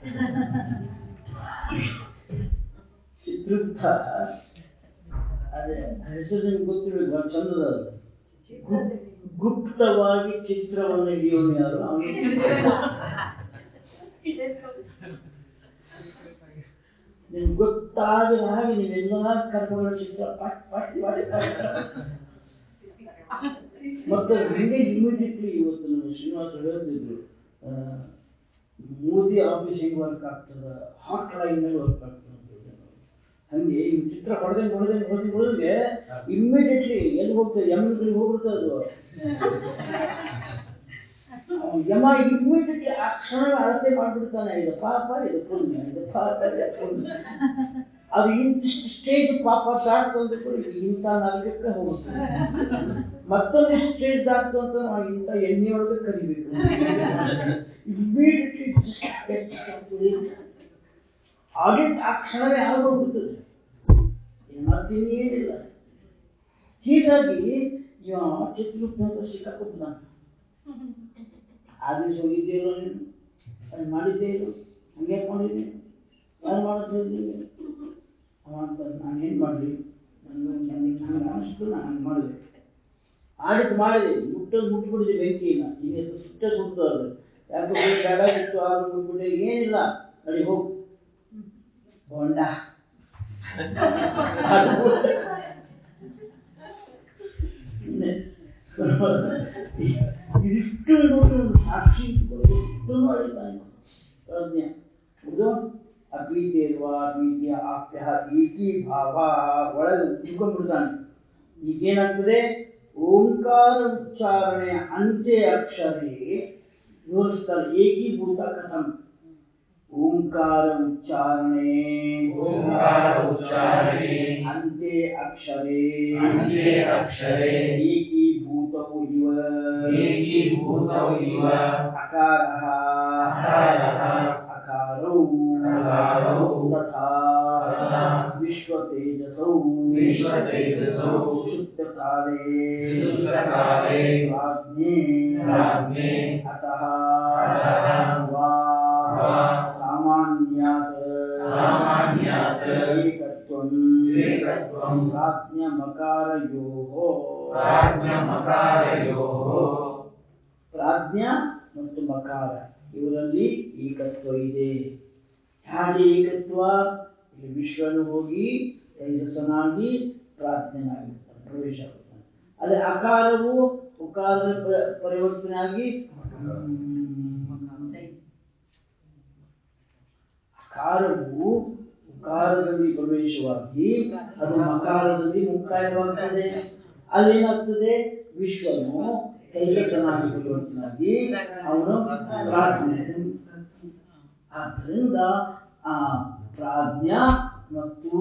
ಚಿತ್ರಗುಪ್ತ ಅದೇ ಆ ಹೆಸರು ನಿಮ್ಗೆ ಗೊತ್ತಿರಬೇಕು ಬಹಳ ಚಂದದ ಅದು ಗುಪ್- ಗುಪ್ತವಾಗಿ ಚಿತ್ರವನ್ನು ಹಿಡಿಯೋನು ಯಾರು ಅವನು ನಿಮ್ಗೆ ಗೊತ್ತಾಗದ ಹಾಗೆ ನೀವೆಲ್ಲ ಕರ್ಮಗಳ ಚಿತ್ರ ಪಟ್ ಪಟ್ ಪಟ್ ಪಟ್ ಮತ್ತೆ ಹಿಂಗೆ ಇಮಿಡಿಯೇಟ್ಲಿ ಇವತ್ತು ನಮ್ಮ ಶ್ರೀನಿವಾಸ ಹೇಳ್ತಿದ್ರು ಆ, ಮೋದಿ ಆಫೀಸ್ ಹೆಂಗ್ ವರ್ಕ್ ಆಗ್ತದ ಹಾಟ್ ಲೈನ್ ಮೇಲೆ ವರ್ಕ್ ಆಗ್ತದೆ ಅಂತ ಹೇಳಿದ್ರು. ಹಂಗೆ ಈ ಚಿತ್ರ ಹೊಡೆದಂಗೆ ಹೊಡೆದಂಗೆ ಹೊಡೆದಂಗೆ ಹೊಡೆದಂಗೆ ಇಮಿಡಿಯೇಟ್ಲಿ ಎಲ್ಲಿ ಹೋಗ್ತದೆ ಯಮನ ಕಡೆ ಹೋಗ್ಬಿಡ್ತದೆ ಅದು ಅವ್ನು ಯಮ ಇಮಿಡಿಯೇಟ್ಲಿ ಆ ಕ್ಷಣ ಅಳತೆ ಮಾಡ್ಬಿಡ್ತಾನೆ ಇದು ಪಾಪ ಇದು ಪುಣ್ಯ ಇದು ಪಾಪ ಇದು ಪುಣ್ಯ ಅದು ಇಂತಿಷ್ಟು ಸ್ಟೇಜ್ ಪಾಪ ದಾಟ್ಕೊಂಡು ಕೂಡ ಇಂಥ ನರಕಕ್ಕೆ ಹೋಗ್ತದೆ ಮತ್ತೊಂದು ಸ್ಟೇಜ್ ದಾಟ್ತು ಅಂತ ನಾವು ಇಂಥ ಎಣ್ಣೆಯೊಳಗೆ ಕರಿಬೇಕು ಇಮಿಡಿಯೇಟ್ಲಿ ಆಡಿಟ್ ಆ ಕ್ಷಣವೇ ಆಗೋಗ್ಬಿಡ್ತದೆ ಇನ್ನು ಮತ್ತಿನ್ನೇನಿಲ್ಲ ಹೀಗಾಗಿ ಇವ ಚಿತ್ರಗುಪ್ತ ಅಂತ ಸಿಕ್ಕಾಕೊಬ್ಬ ಆ ದಿವಸ ಹೋಗಿದ್ದೀರೋ ನೀನು ಅದು ಮಾಡಿದ್ದೇ ಇದು ಹಂಗೆ ಮಾಡಿದ್ದೆ ಯಾರು ಮಾಡೋದು ಹೇಳಿದ್ದೀನಿ ಅವ ಅಂತ ನಾನು ಏನು ಮಾಡಲಿ ನನಗೆ ನನಗೆ ಅನಿಸ್ತು ನಾನು ಹಂಗೆ ಮಾಡಿದೆ ಆಡಿದ್ ಮಾಡಿದೆ ಮುಟ್ಟೋದು ಮುಟ್ಬಿಡಿದೆ ಬೆಂಕಿನ ಈಗ ಅದು ಸುಟ್ಟ ಸುಡ್ತದೆ ಯಾಕೆ ಹೋಗಿ ಬೇಡ ಇತ್ತು ಆರು ಬಿಟ್ಬಿಟ್ಟೆ ಏನಿಲ್ಲ ನಡಿ ಹೋಗು ಹೊಂಡ ಇದಿಷ್ಟು ನೋಡಿ ಒಂದು ಸಾಕ್ಷಿ ಇಟ್ಕೊಳ್ಳೋದು ಇಷ್ಟು ಮಾಡಿದ್ದಾನೆ ಪ್ರಜ್ಞೆ ಹೌದು ಅಪೀತಿ ಇರುವ ಅಪೀತಿಯ ಆಪ್ಯ ಏಕೀಭಾವ ಒಳಗೆ ತಿಳ್ಕೊಂಡ್ಬಿಡ್ತಾನೆ ಈಗೇನಾಗ್ತದೆ ಓಂಕಾರ ಉಚ್ಚಾರಣೆಯ ಅಂತ್ಯ ಅಕ್ಷರೇ ವಿವರಿಸ್ತಾರೆ ಏಕೀಭೂತ ಕಥಂ ಓಂಕಾರ ಉಚ್ಚಾರಣೆ ಓಂಕಾರ ಉಚ್ಚಾರಣೆ ಅಂತ್ಯ ಅಕ್ಷರೇ ಅಂತ್ಯ ಅಕ್ಷರೇ ಏಕೀಭೂತವು ಇವ ಏಕೀಭೂತೌ ಇವ ಅಕಾರಃ ಅಕಾರಃ ಅಕಾರೌ ಅಕಾರೌ ತಥಾ ತಥಾ ವಿಶ್ವತೇಜಸೌ ವಿಶ್ವತೇಜಸೌ ಸುಷುಪ್ತಕಾಲೇ ಸುಷುಪ್ತಕಾಲೇ ಪ್ರಾಜ್ಞೆ ಪ್ರಾಜ್ಞೆ ಅತಃ ಅತಃ ವಾ ವಾ ಸಾಮಾನ್ಯಾತ್ ಸಾಮಾನ್ಯಾತ್ ಏಕತ್ವಂ ಏಕತ್ವಂ ಪ್ರಾಜ್ಞಮಕಾರಯೋಃ ಪ್ರಾಜ್ಞಮಕಾರಯೋಃ ಪ್ರಾಜ್ಞ ಮತ್ತು ಮಕಾರ ಇವರಲ್ಲಿ ಏಕತ್ವ ಇದೆ ಹೇಗೆ ಏಕತ್ವ ಇಲ್ಲಿ ವಿಶ್ವನು ಹೋಗಿ ತೇಜಸ್ಸನಾಗಿ ಪ್ರಾಜ್ಞನಾಗಿರ್ತಾನೆ ಪ್ರವೇಶ ಆಗುತ್ತಾನೆ ಅದೇ ಅಕಾರವು ಉಕಾರದ ಪ- ಪರಿವರ್ತನೆ ಆಗಿ ಅಕಾರವು ಉಕಾರದಲ್ಲಿ ಪ್ರವೇಶವಾಗಿ ಅದು ಮಕಾರದಲ್ಲಿ ಮುಕ್ತಾಯವಾಗ್ತದೆ ಅಲ್ಲೇನಾಗ್ತದೆ ವಿಶ್ವನು ತೈಜಸ್ಸನಾಗಿ ಪರಿವರ್ತನಾಗಿ ಅವನು ಪ್ರಾಜ್ಞೆ ಆದ್ದರಿಂದ ಆ ಪ್ರಾಜ್ಞ ಮತ್ತು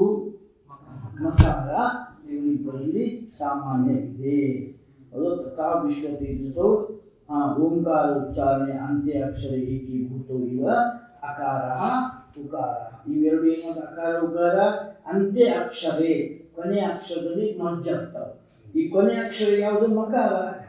ಮಕಾರ ಇವರಿಬ್ಬರಲ್ಲಿ ಸಾಮಾನ್ಯ ಇದೆ ಅದು ತಥಾ ವಿಶ್ವ ತೇಜಸ್ಸು ಆ ಓಂಕಾರ ಉಚ್ಚಾರಣೆ ಅಂತ್ಯ ಅಕ್ಷರ ಏಕೀಭೂತವು ಇವ ಅಕಾರ ಉಕಾರ ಇವೆರಡು ಏನು ಅಕಾರ ಉಕಾರ ಅಂತ್ಯ ಅಕ್ಷರೇ ಕೊನೆ ಅಕ್ಷರದಲ್ಲಿ ಮರ್ಜ್ ಆಗ್ತಾವೆ ಈ ಕೊನೆ ಅಕ್ಷರ ಯಾವುದು ಮಕಾರ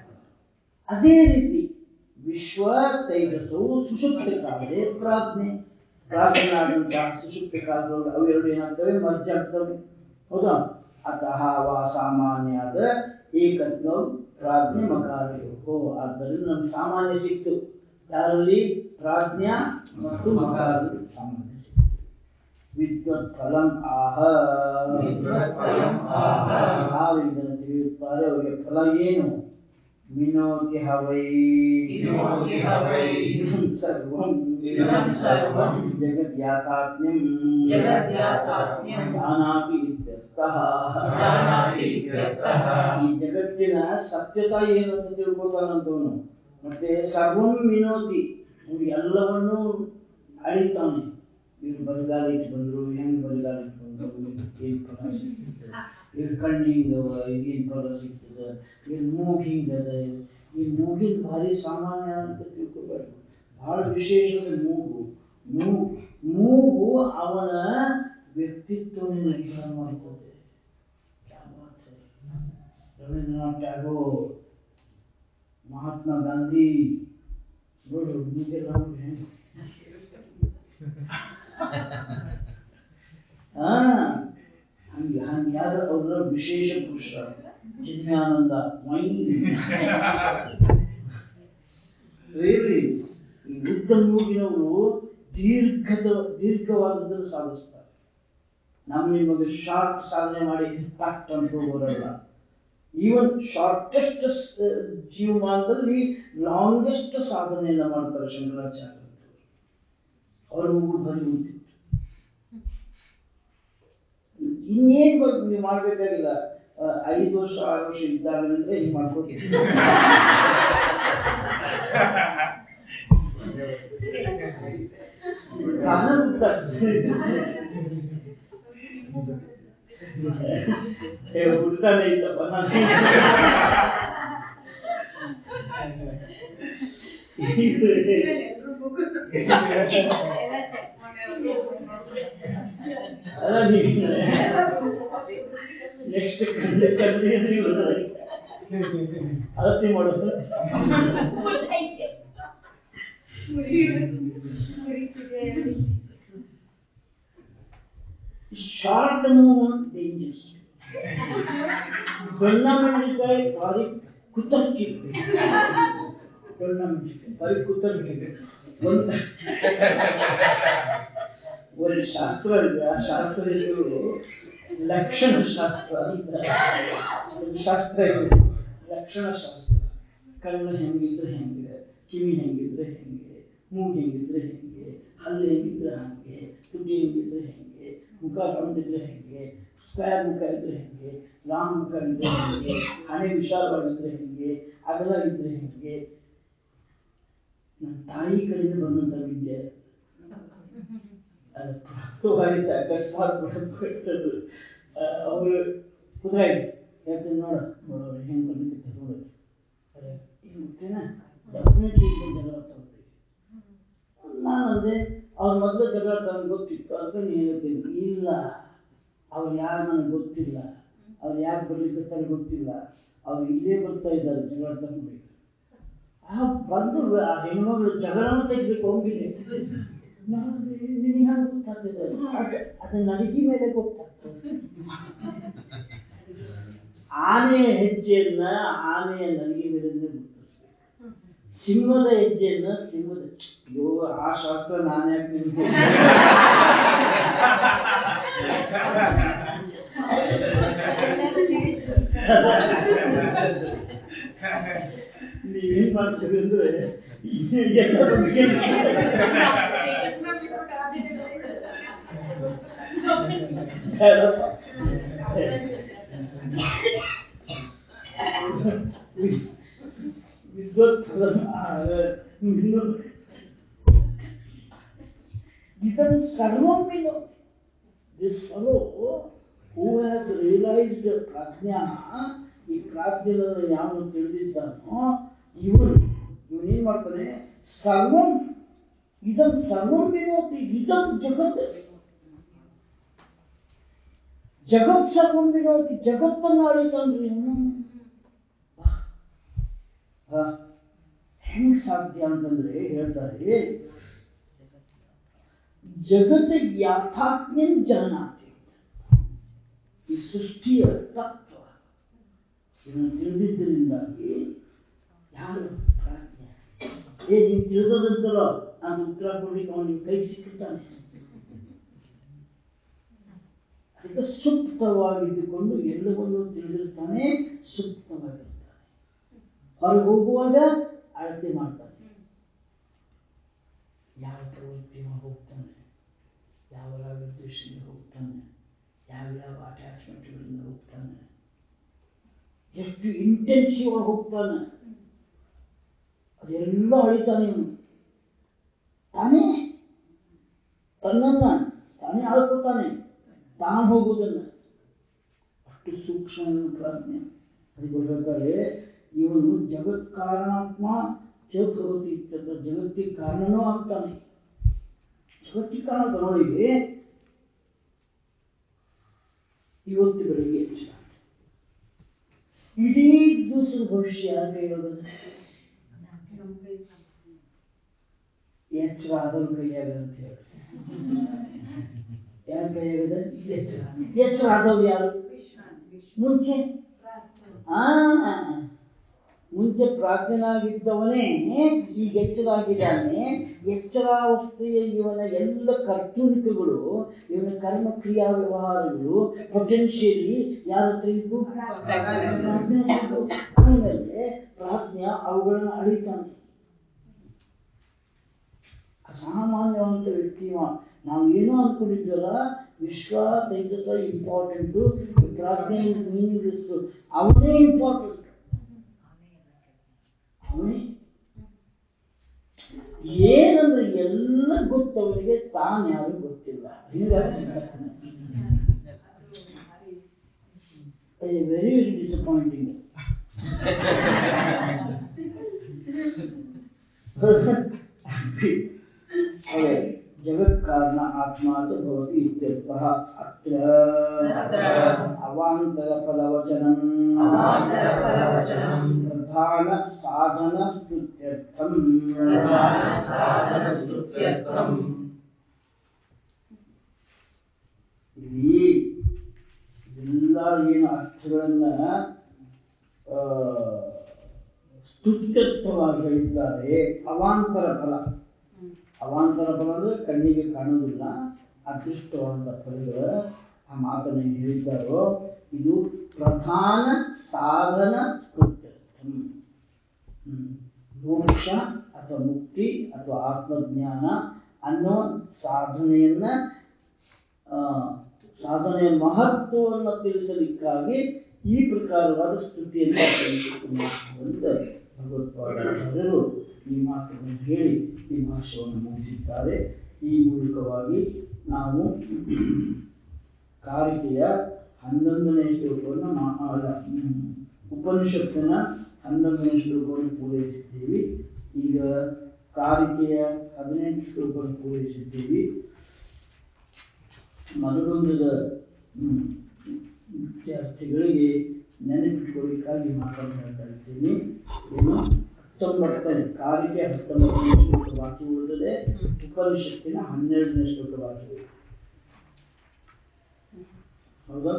ಅದೇ ರೀತಿ ವಿಶ್ವ ತೈಜಸ್ಸು ಸುಷುಪ್ತ ಕಾಲೇ ಪ್ರಾಜ್ಞೆ ಪ್ರಾಜ್ಞನಾದಂತಹ ಸುಷುಪ್ತ ಕಾಲದೊಳಗೆ ಅವೆರಡು ಏನಾಗ್ತವೆ ಮರ್ಜ್ ಆಗ್ತವೆ ಹೌದಾ ಅತಃ ವಾ ಸಾಮಾನ್ಯಾದ ಏಕತ್ವ ಪ್ರಾಜ್ಞೆ ಮಕಾರಯೋಗೋ ಆದ್ದರಿಂದ ನಮ್ಗೆ ಸಾಮಾನ್ಯ ಸಿಕ್ತು ಯಾರಲ್ಲಿ ಪ್ರಾಜ್ಞ ಮತ್ತು ಮಕಾರದಲ್ಲಿ ಸಾಮಾನ್ಯ ಸಿಕ್ತು ವಿದ್ವತ್ ಫಲಂ ಆಹ ವಿದ್ವತ್ಫಲಂ ಆಹ. ಯಾರು ಇದನ್ನು ತಿಳಿಯುತ್ತಾರೆ ಅವರಿಗೆ ಫಲ ಏನು ಮಿನೋತಿ ಹವೈ ವಿನೋತಿ ಹವೈ. ಇದಂ ಸರ್ವಂ ಇದಂ ಸರ್ವಂ ಜಗದ್ಯಾತಾತ್ಮ್ಯಂ ಜಗದ್ಯಾತಾತ್ಮ್ಯಂ ಜಾನಾತಿ ಇತ್ಯರ್ಥಃ ಜಾನಾತಿ ಇತ್ಯರ್ಥಃ. ಈ ಜಗತ್ತಿನ ಸತ್ಯತಾ ಏನು ಅಂತ ತಿಳ್ಕೊತಾನಂತವನು ಮತ್ತೆ ಸರ್ವಂ ವಿನೋತಿ ಇವ್ರು ಎಲ್ಲವನ್ನೂ ಅಳಿತಾನೆ ಇವ್ರು ಬರಿಗಾಲ ಇಟ್ಟು ಬಂದ್ರು ಹೆಂಗ್ ಬರಿಗಾಲ ಇಟ್ಟು ಬಂದ್ರು ಏನ್ ಫಲ ಸಿಗ್ತದೆ ಇವ್ರ ಕಣ್ಣು ಹಿಂಗವ ಏನ್ ಫಲ ಸಿಗ್ತದೆ ಇವ್ರ ಮೂಗ್ ಹಿಂಗದ ಈ ಮೂಗಿನ ಭಾರಿ ಸಾಮಾನ್ಯ ಅಂತ ತಿಳ್ಕೊಬೇಡ ಬಹಳ ವಿಶೇಷದ ಮೂಗು ಮೂಗು ಮೂಗು ಅವನ ವ್ಯಕ್ತಿತ್ವವನ್ನು ನಿರ್ಧಾರ ಮಾಡ್ತದೆ ಕ್ಯಾ ಬಾತ್ ಹೈ. ರವೀಂದ್ರನಾಥ್ ಟ್ಯಾಗೋರ್ ಮಹಾತ್ಮ ಗಾಂಧಿ ನೋಡು ಮೂಗೆಲ್ಲ ನೋಡಿ ಹೆಂಗೆ ಹಾ ಹಂಗೆ ಹಂಗೆ ಯಾರು ಅವರ ವಿಶೇಷ ಪುರುಷ ಚಿನ್ಮಯಾನಂದ ರಿಯಲಿ ಈ ಉದ್ದ ಮೂಗಿನವರು ದೀರ್ಘದ ದೀರ್ಘವಾದದ್ದನ್ನು ಸಾಧಿಸ್ತಾರೆ ನಮ್ಮ ನಿಮಗೆ ಶಾರ್ಟ್ ಸಾಧನೆ ಮಾಡಿ ಕಟ್ ಅಂತ ಹೋಗೋರಲ್ಲ ಈವನ್ ಶಾರ್ಟೆಸ್ಟ್ ಜೀವಮಾನದಲ್ಲಿ ಲಾಂಗೆಸ್ಟ್ ಸಾಧನೆಯನ್ನ ಮಾಡ್ತಾರೆ ಶಂಕರಾಚಾರ್ಯ ಅವ್ರು ಹೋಗುದು ಬರೀ ಉಂಟು ಇನ್ನೇನ್ ಬರ್ಬೇಕು ನೀವು ಮಾಡ್ಬೇಕಾಗಿಲ್ಲ ಆ, ಐದು ವರ್ಷ ಆರು ವರ್ಷ ಇದ್ದಾಗಲಂದ್ರೆ ಹಿಂಗ್ ಮಾಡ್ಕೋತೀವಿ ತಾನೇ ಹುಟ್ಟಾಗ್ತದೆ. ಏ, ಹುಟ್ಟಾನೆ ಇಲ್ಲಪ್ಪ ನಾನು ಎಲ್ಲ ಚೆಕ್ ಅಲ್ಲ ನೀವು ನೆಕ್ಸ್ಟ್ ಕಣ್ಣು ಕಣ್ಣು ಅಳತಿ ಮಾಡೋದು ಶಾರ್ಟ್ ಮೂವ್ಮೆಂಟ್ ಡೇಂಜರ್ಸ್ ದೊಣ್ಣ ಮೆಣಸಿನಕಾಯಿ ಭಾರಿ ಕುತರ್ಕಿ ದೊಣ್ಣ ಮೆಣಸಿನಕಾಯಿ ಭಾರಿ ಕುತರ್ಕಿ ಒಂದು ಒಂದು ಶಾಸ್ತ್ರ ಇದೆ ಆ ಶಾಸ್ತ್ರ ಹೆಸರು ಲಕ್ಷಣ ಶಾಸ್ತ್ರ ಅಂತ ಒಂದು ಶಾಸ್ತ್ರ ಇದೆ ಲಕ್ಷಣ ಶಾಸ್ತ್ರ ಕಣ್ಣು ಹೆಂಗಿದ್ರೆ ಹೆಂಗೆ ಕಿವಿ ಹೆಂಗಿದ್ರೆ ಹೆಂಗೆ ಮೂಗು ಹೆಂಗಿದ್ರೆ ಹೆಂಗೆ ಹಲ್ಲು ಹೆಂಗಿದ್ರೆ ಹಂಗೆ ತುಟಿ ಹೆಂಗಿದ್ರೆ ಹೆಂಗೆ ಮುಖ ರೌಂಡ್ ಇದ್ರೆ ಹೆಂಗೆ ಸ್ಕ್ವೇರ್ ಮುಖ ಇದ್ರೆ ಹೆಂಗೆ ರಾಮ್ ಮುಖ ಇದ್ರೆ ಹೆಂಗೆ ಹಣೆ ವಿಶಾಲವಾಗಿದ್ರೆ ಹೆಂಗೆ ಅಗಲ ಇದ್ರೆ ಹೆಂಗೆ ನನ್ನ ತಾಯಿ ಕಡೆಯಿಂದ ಬಂದಂತ ವಿದ್ಯೆ ಅದು ಪ್ರಾಪ್ತವಾಗಿದೆ ಅಕಸ್ಮಾತ್ ಪ್ರಾಪ್ತವಾಗ್ತದೆ ಅವರು ಕುದುರಾಗಿ ಹೇಳ್ತೀನಿ ನೋಡ ನೋಡೋರು ಹೆಂಗ್ ಬಂದಿತ್ತು ನೋಡು ಅರೆ ಏನು ಗೊತ್ತೇನ ಡೆಫಿನೆಟ್ಲಿ ಜಗಳ ತಗೊಳ್ಳಿ ನಾನಂದೆ ಅವ್ರ ಮೊದಲು ಜಗಳ ತನಗೆ ಗೊತ್ತಿತ್ತು ಅದಕ್ಕೆ ನೀನು ಹೇಳ್ತೀನಿ ಇಲ್ಲ ಅವ್ರು ಯಾರು ನನಗೆ ಗೊತ್ತಿಲ್ಲ ಅವ್ರು ಯಾಕೆ ಬರ್ಲಿಕ್ಕೆ ಗೊತ್ತಿಲ್ಲ ಅವ್ರು ಇಲ್ಲೇ ಬರ್ತಾ ಇದ್ದಾರೆ ಜಗಳ ತಗೊಂಡು ಆ ಬಂದು ಆ ಹೆಣ್ಮಗಳು ಜಗಳನ ತೆಗಿಬೇಕು ಹೋಗಿಲ್ಲ ನಾನು ನಿನಗೆ ಹಂಗೆ ಗೊತ್ತಾಗ್ತದೆ ಅದ್- ಅದು ನಡಿಗೆ ಮೇಲೆ ಗೊತ್ತಾಗ್ತದೆ ಆನೆಯ ಹೆಜ್ಜೆಯನ್ನ ಆನೆಯ ನಡಿಗೆ ಮೇಲೆ ಗುರುತಿಸ್ಬೇಕು ಸಿಂಹದ ಹೆಜ್ಜೆಯನ್ನ ಸಿಂಹದ ಅಯ್ಯೋ ಆ ಶಾಸ್ತ್ರ ನಾನು ಯಾಕೆ ನಿಮ್ಗೆ ನೀವೇನ್ ಮಾಡ್ತೀರಿ ಅಂದ್ರೆ ಎಲ್ಲ ಬಗ್ಗೆ ಬೇಡಪ್ಪ. ವಿದ್ವತ್ಫಲಂ ಇನ್ನು ಇದನ್ನು ಸರ್ವಂ ವಿನೋತಿ this fellow who has realised ಪ್ರಾಜ್ಞಾನ ಈ ಪ್ರಾಜ್ಞೆಯನ್ನು ಯಾವನು ತಿಳಿದಿದ್ದಾನೋ ಇವನು ಇವನೇನ್ ಮಾಡ್ತಾನೆ ಸರ್ವಂ ಇದಂ ಸರ್ವಂ ವಿನೋತಿ ಇದಂ ಜಗತ್ ಜಗತ್ ಸರ್ವಂ ವಿನೋತಿ ಜಗತ್ತನ್ನು ಅಳಿತಾನ್ರಿ ಇವನು ಹ. ಹೆಂಗ್ ಸಾಧ್ಯ ಅಂತಂದ್ರೆ ಹೇಳ್ತಾರೆ ಜಗತ್ ಯಾಥಾತ್ಮ್ಯನ್ ಜಾನಾತಿ ಈ ಸೃಷ್ಟಿಯ ತತ್ವ ಇದನ್ನು ತಿಳಿದಿದ್ದರಿಂದಾಗಿ ಯಾರು ಪ್ರಾಜ್ಞೆ ಏ ನೀವು ತಿಳಿದದಂತಲ್ಲ ನಾನು ಉತ್ತರ ಕೊಡ್ಲಿಕ್ಕೆ ಅವನು ನಿಮ್ಮ ಕೈ ಸಿಕ್ಕುತ್ತಾನೆ ಅದಕ್ಕೆ ಸುಪ್ತವಾಗಿದ್ದುಕೊಂಡು ಎಲ್ಲವನ್ನೂ ತಿಳಿದಿರ್ತಾನೆ ಸುಪ್ತವಾಗಿರ್ತಾನೆ ಹೊರಗೆ ಹೋಗುವಾಗ ಅಳತೆ ಮಾಡ್ತಾನೆ ಯಾವ ಪ್ರವೃತ್ತಿಯಿಂದ ಹೋಗ್ತಾನೆ ಯಾವ ರಾಗದ್ವೇಷದಿಂದ ಹೋಗ್ತಾನೆ ಯಾವ ಯಾವ ಅಟ್ಯಾಚ್ಮೆಂಟ್ಗಳಿಂದ ಹೋಗ್ತಾನೆ ಎಷ್ಟು ಇಂಟೆನ್ಸಿವ್ ಆಗಿ ಹೋಗ್ತಾನೆ ಅದೆಲ್ಲ ಅಳಿತಾನೆ ಇವನು ತಾನೇ ತನ್ನನ್ನ ತಾನೇ ಆಳ್ಕೋತಾನೆ ತಾನು ಹೋಗುವುದನ್ನ ಅಷ್ಟು ಸೂಕ್ಷ್ಮ ಇವನು ಪ್ರಾಜ್ಞೆ ಅದಕ್ಕೆ ಹೇಳ್ತಾರೆ ಇವನು ಜಗತ್ ಕಾರಣಾತ್ಮ ಚ ಭವತಿ ಇತ್ಯರ್ಥ. ಜಗತ್ತಿಗೆ ಕಾರಣನೂ ಆಗ್ತಾನೆ ಜಗತ್ತಿಗೆ ಕಾರಣ ಅಂತ ನೋಡಿ ಇವತ್ತು ಬೆಳಿಗ್ಗೆ ಎಚ್ಚರ ಇಡೀ ದಿವಸದ ಭವಿಷ್ಯ ಯಾರ ಕೈ ಇರೋದನ್ನ ಎಚ್ಚರ ಆದವ್ರ ಕೈಯಾಗ ಅಂತ ಹೇಳಿ ಯಾರ ಕೈಯಾಗದ ಎಚ್ಚರ ಎಚ್ಚರ ಆದವ್ರು ಯಾರು ಮುಂಚೆ ಆ ಮುಂಚೆ ಪ್ರಾಜ್ಞನಾಗಿದ್ದವನೇ ಈಗ ಎಚ್ಚರಾಗಿದ್ದಾನೆ ಎಚ್ಚರಾವಸ್ಥೆಯ ಇವನ ಎಲ್ಲ ಕರ್ತೂನಿಕಗಳು ಇವನ ಕರ್ಮ ಕ್ರಿಯಾ ವ್ಯವಹಾರಗಳು ಪೊಟೆನ್ಷಿಯಲಿ ಯಾರ ಹತ್ರ ಇದ್ದು ಪ್ರಾಜ್ಞೆ ಇದ್ದು. ಆಮೇಲೆ ಪ್ರಾಜ್ಞ ಅವುಗಳನ್ನು ಅಳಿತಾನೆ ಅಸಾಮಾನ್ಯವಂತ ವ್ಯಕ್ತಿ ಇವ. ನಾವು ಏನೋ ಅನ್ಕೊಂಡಿದ್ವಲ್ಲ ವಿಶ್ವ ತೈಜಸ ಇಂಪಾರ್ಟೆಂಟು ಪ್ರಾಜ್ಞೆ ಮೀನಿಂಗ್ಲೆಸ್ ಅವನೇ ಇಂಪಾರ್ಟೆಂಟ್ ಅವನೇ ಏನಂದ್ರೆ ಎಲ್ಲ ಗೊತ್ತವನಿಗೆ ತಾನು ಯಾರು ಗೊತ್ತಿಲ್ಲ ಹೀಗಾಗಿ ವೆರಿ ವೆರಿ ಡಿಸಪಾಯಿಂಟಿಂಗ್ ಅದೇ ಜಗತ್ಕಾರಣ ಆತ್ಮ ಚ ಭವತಿ ಇತ್ಯರ್ಥಃ ಅತ್ರ ಅತ್ರ ಅವಾಂತರ ಫಲವಚನಂ ಅವಾಂತರಫಲವಚನಂ ಪ್ರಧಾನ ಸಾಧನ ಸ್ತುತ್ಯರ್ಥಂ ಪ್ರಧಾನ ಸಾಧನಸ್ತುತ್ಯರ್ಥಂ ಇಲ್ಲಿ ಎಲ್ಲ ಏನು ಅರ್ಥಗಳನ್ನ ಆ, ಸ್ತುತ್ಯರ್ಥವಾಗಿ ಹೇಳಿದ್ದಾರೆ ಅವಾಂತರ ಫಲ ಅವಾಂತರ ಫಲ ಅಂದ್ರೆ ಕಣ್ಣಿಗೆ ಕಾಣುವುದಿಲ್ಲ ಅದೃಷ್ಟವಾದ ಫಲಗಳು ಆ ಮಾತನ್ನು ಏನು ಹೇಳಿದ್ದಾರೋ ಇದು ಪ್ರಧಾನ ಸಾಧನ ಸ್ತುತ್ಯರ್ಥಂ ಹ್ಮ್. ಮೋಕ್ಷ ಅಥವಾ ಮುಕ್ತಿ ಅಥವಾ ಆತ್ಮಜ್ಞಾನ ಅನ್ನೋ ಸಾಧನೆಯನ್ನ ಆ, ಸಾಧನೆಯ ಮಹತ್ವವನ್ನು ತಿಳಿಸಲಿಕ್ಕಾಗಿ ಈ ಪ್ರಕಾರವಾದ ಸ್ತುತಿಯನ್ನು ಅಂತ ಭಗವತ್ಪಾದಾಚಾರ್ಯರು ಈ ಮಾತನ್ನು ಹೇಳಿ ಈ ಭಾಷೆಯನ್ನು ಮುಗಿಸಿದ್ದಾರೆ ಈ ಮೂಲಕವಾಗಿ ನಾವು ಕಾರಿಕೆಯ ಹನ್ನೊಂದನೇ ಶ್ಲೋಕವನ್ನು ಮಾ ಅಲ್ಲ, ಹ್ಮ್, ಉಪನಿಷತ್ತಿನ ಹನ್ನೊಂದನೇ ಶ್ಲೋಕವನ್ನು ಪೂರೈಸಿದ್ದೀವಿ ಈಗ ಕಾರಿಕೆಯ ಹದಿನೆಂಟು ಶ್ಲೋಕವನ್ನು ಪೂರೈಸಿದ್ದೀವಿ ಮನಗುಂದದ ಹ್ಮ್, ವಿದ್ಯಾರ್ಥಿಗಳಿಗೆ ನೆನಪಿಟ್ಕೊಳ್ಳಿಕ್ಕಾಗಿ ಮಾತನಾಡ್ತಾ ಇದ್ದೀನಿ ಏನು ಹತ್ತೊಂಬತ್ತನೇ ಕಾರಿಗೆ ಹತ್ತೊಂಬತ್ತನೇ ಶ್ಲೋಕ ಬಾಕಿ ಉಳಿದಿದೆ ಉಪನಿಷತ್ತಿನ ಹನ್ನೆರಡನೇ ಶ್ಲೋಕ ಬಾಕಿ ಇದೆ ಹೌದಲ್ಲ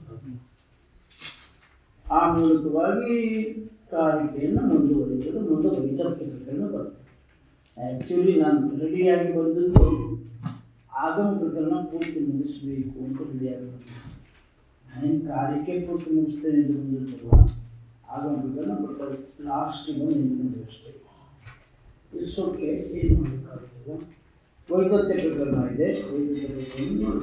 ಆ ಮೂಲಕವಾಗಿ ಕಾರಿಕೆಯನ್ನು ಮುಂದುವರಿತದೆ ಮುಂದುವರಿತಾ ಪ್ರಕರಣ ಬರ್ತದೆ ಆಕ್ಚುಲಿ ನಾನು ರೆಡಿಯಾಗಿ ಬಂದದ್ದು ಆಗಮ ಪ್ರಕರಣ ಪೂರ್ತಿ ಮುಗಿಸ್ಬೇಕು ಅಂತ ರೆಡಿಯಾಗಿ ಬಂದಿದ್ದೆ ನಾನೇನು ಕಾರಿಕೆ ಪೂರ್ತಿ ಮುಗಿಸ್ತೇನೆ ಅಂತ ಬಂದಿದ್ದಲ್ಲ ಆಗಮ ಪ್ರಕರಣ ಬಟ್ ಲಾಸ್ಟ್ ಬಂದು ನಿಂತ್ಕೊಂಡ್ರೆ ಅಷ್ಟೇ ಇಟ್ಸ್ ಓಕೆ ಏನು ಮಾಡೋಕ್ಕಾಗ್ತದೆ ವೈದ್ಯತೆ ಪ್ರಕರಣ ಇದೆ ವೈದ್ಯತೆ ಪ್ರಕರಣ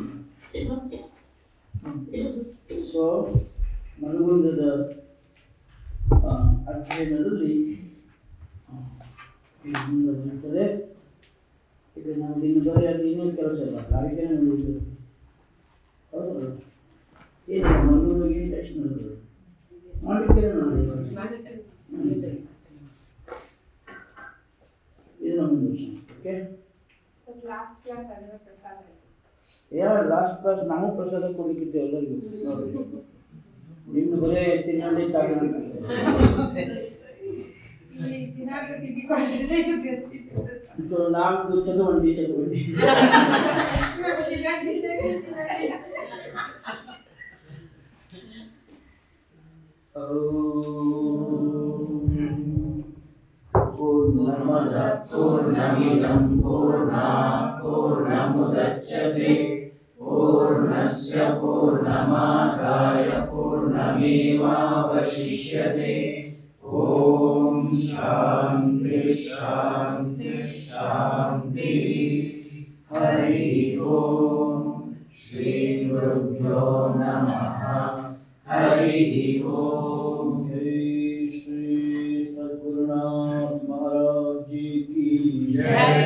ಸೊ ಮನಗುಂದದ ಆ, ಅಧ್ಯಯನದಲ್ಲಿ ಆ, ಇದು ಮುಂದುವರಿಯುತ್ತದೆ ಈಗ ನಾವು ಇನ್ನು ಬೇರೆ ಅದು ಇನ್ನೂ ಕೆಲಸ ಇಲ್ಲ ಕಾರ್ಯಕ್ರಮ ಮುಗಿಸಿದೆ ಹೌದಲ್ಲ ಏನು ಮನಗುಂದಿಗೆ ಏನು ಟೆಸ್ಟ್ ನಡೆದ್ರು ಮಾಡಲಿಕ್ಕೆ ಇದು ನಮ್ಮ ಮುಂದುವರ್ಸೋಣ ಓಕೆ ಲಾಸ್ಟ್ ಕ್ಲಾಸ್ ಅದರ ಪ್ರಸಾದ ಆಯ್ತು ಯಾರು ಲಾಸ್ಟ್ ಕ್ಲಾಸ್ ನಾವು ಪ್ರಸಾದ ಕೊಡಲಿಕ್ಕಿದ್ದೇವೆ ಎಲ್ಲರಿಗೂ ನೋಡಿ ನಿಮ್ದು ಬರೇ ತಿನ್ನಲಿ ತಗೊಳ್ಳಿ ಇಲ್ಲಿ ದಿನಾಗ್ಲೂ ತಿಂಡಿ ಕೊಡ್ತಿದ್ರೆ ಇದು ಗೊತ್ತಿತ್ತು. ಸೊ ನಾಲ್ಕು ಚದುವಂಡಿ ಚದುವಂಡಿ पूर्णमदः पूर्णमिदं पूर्णात् पूर्णमुदच्यते पूर्णस्य पूर्णमादाय पूर्णमेवावशिष्यते ॐ शान्ति शान्ति शान्तिः हरिः ॐ श्रीगुरुभ्यो नमः हरिः ॐ जय श्री सद्गुरुनाथ महाराज जी की जय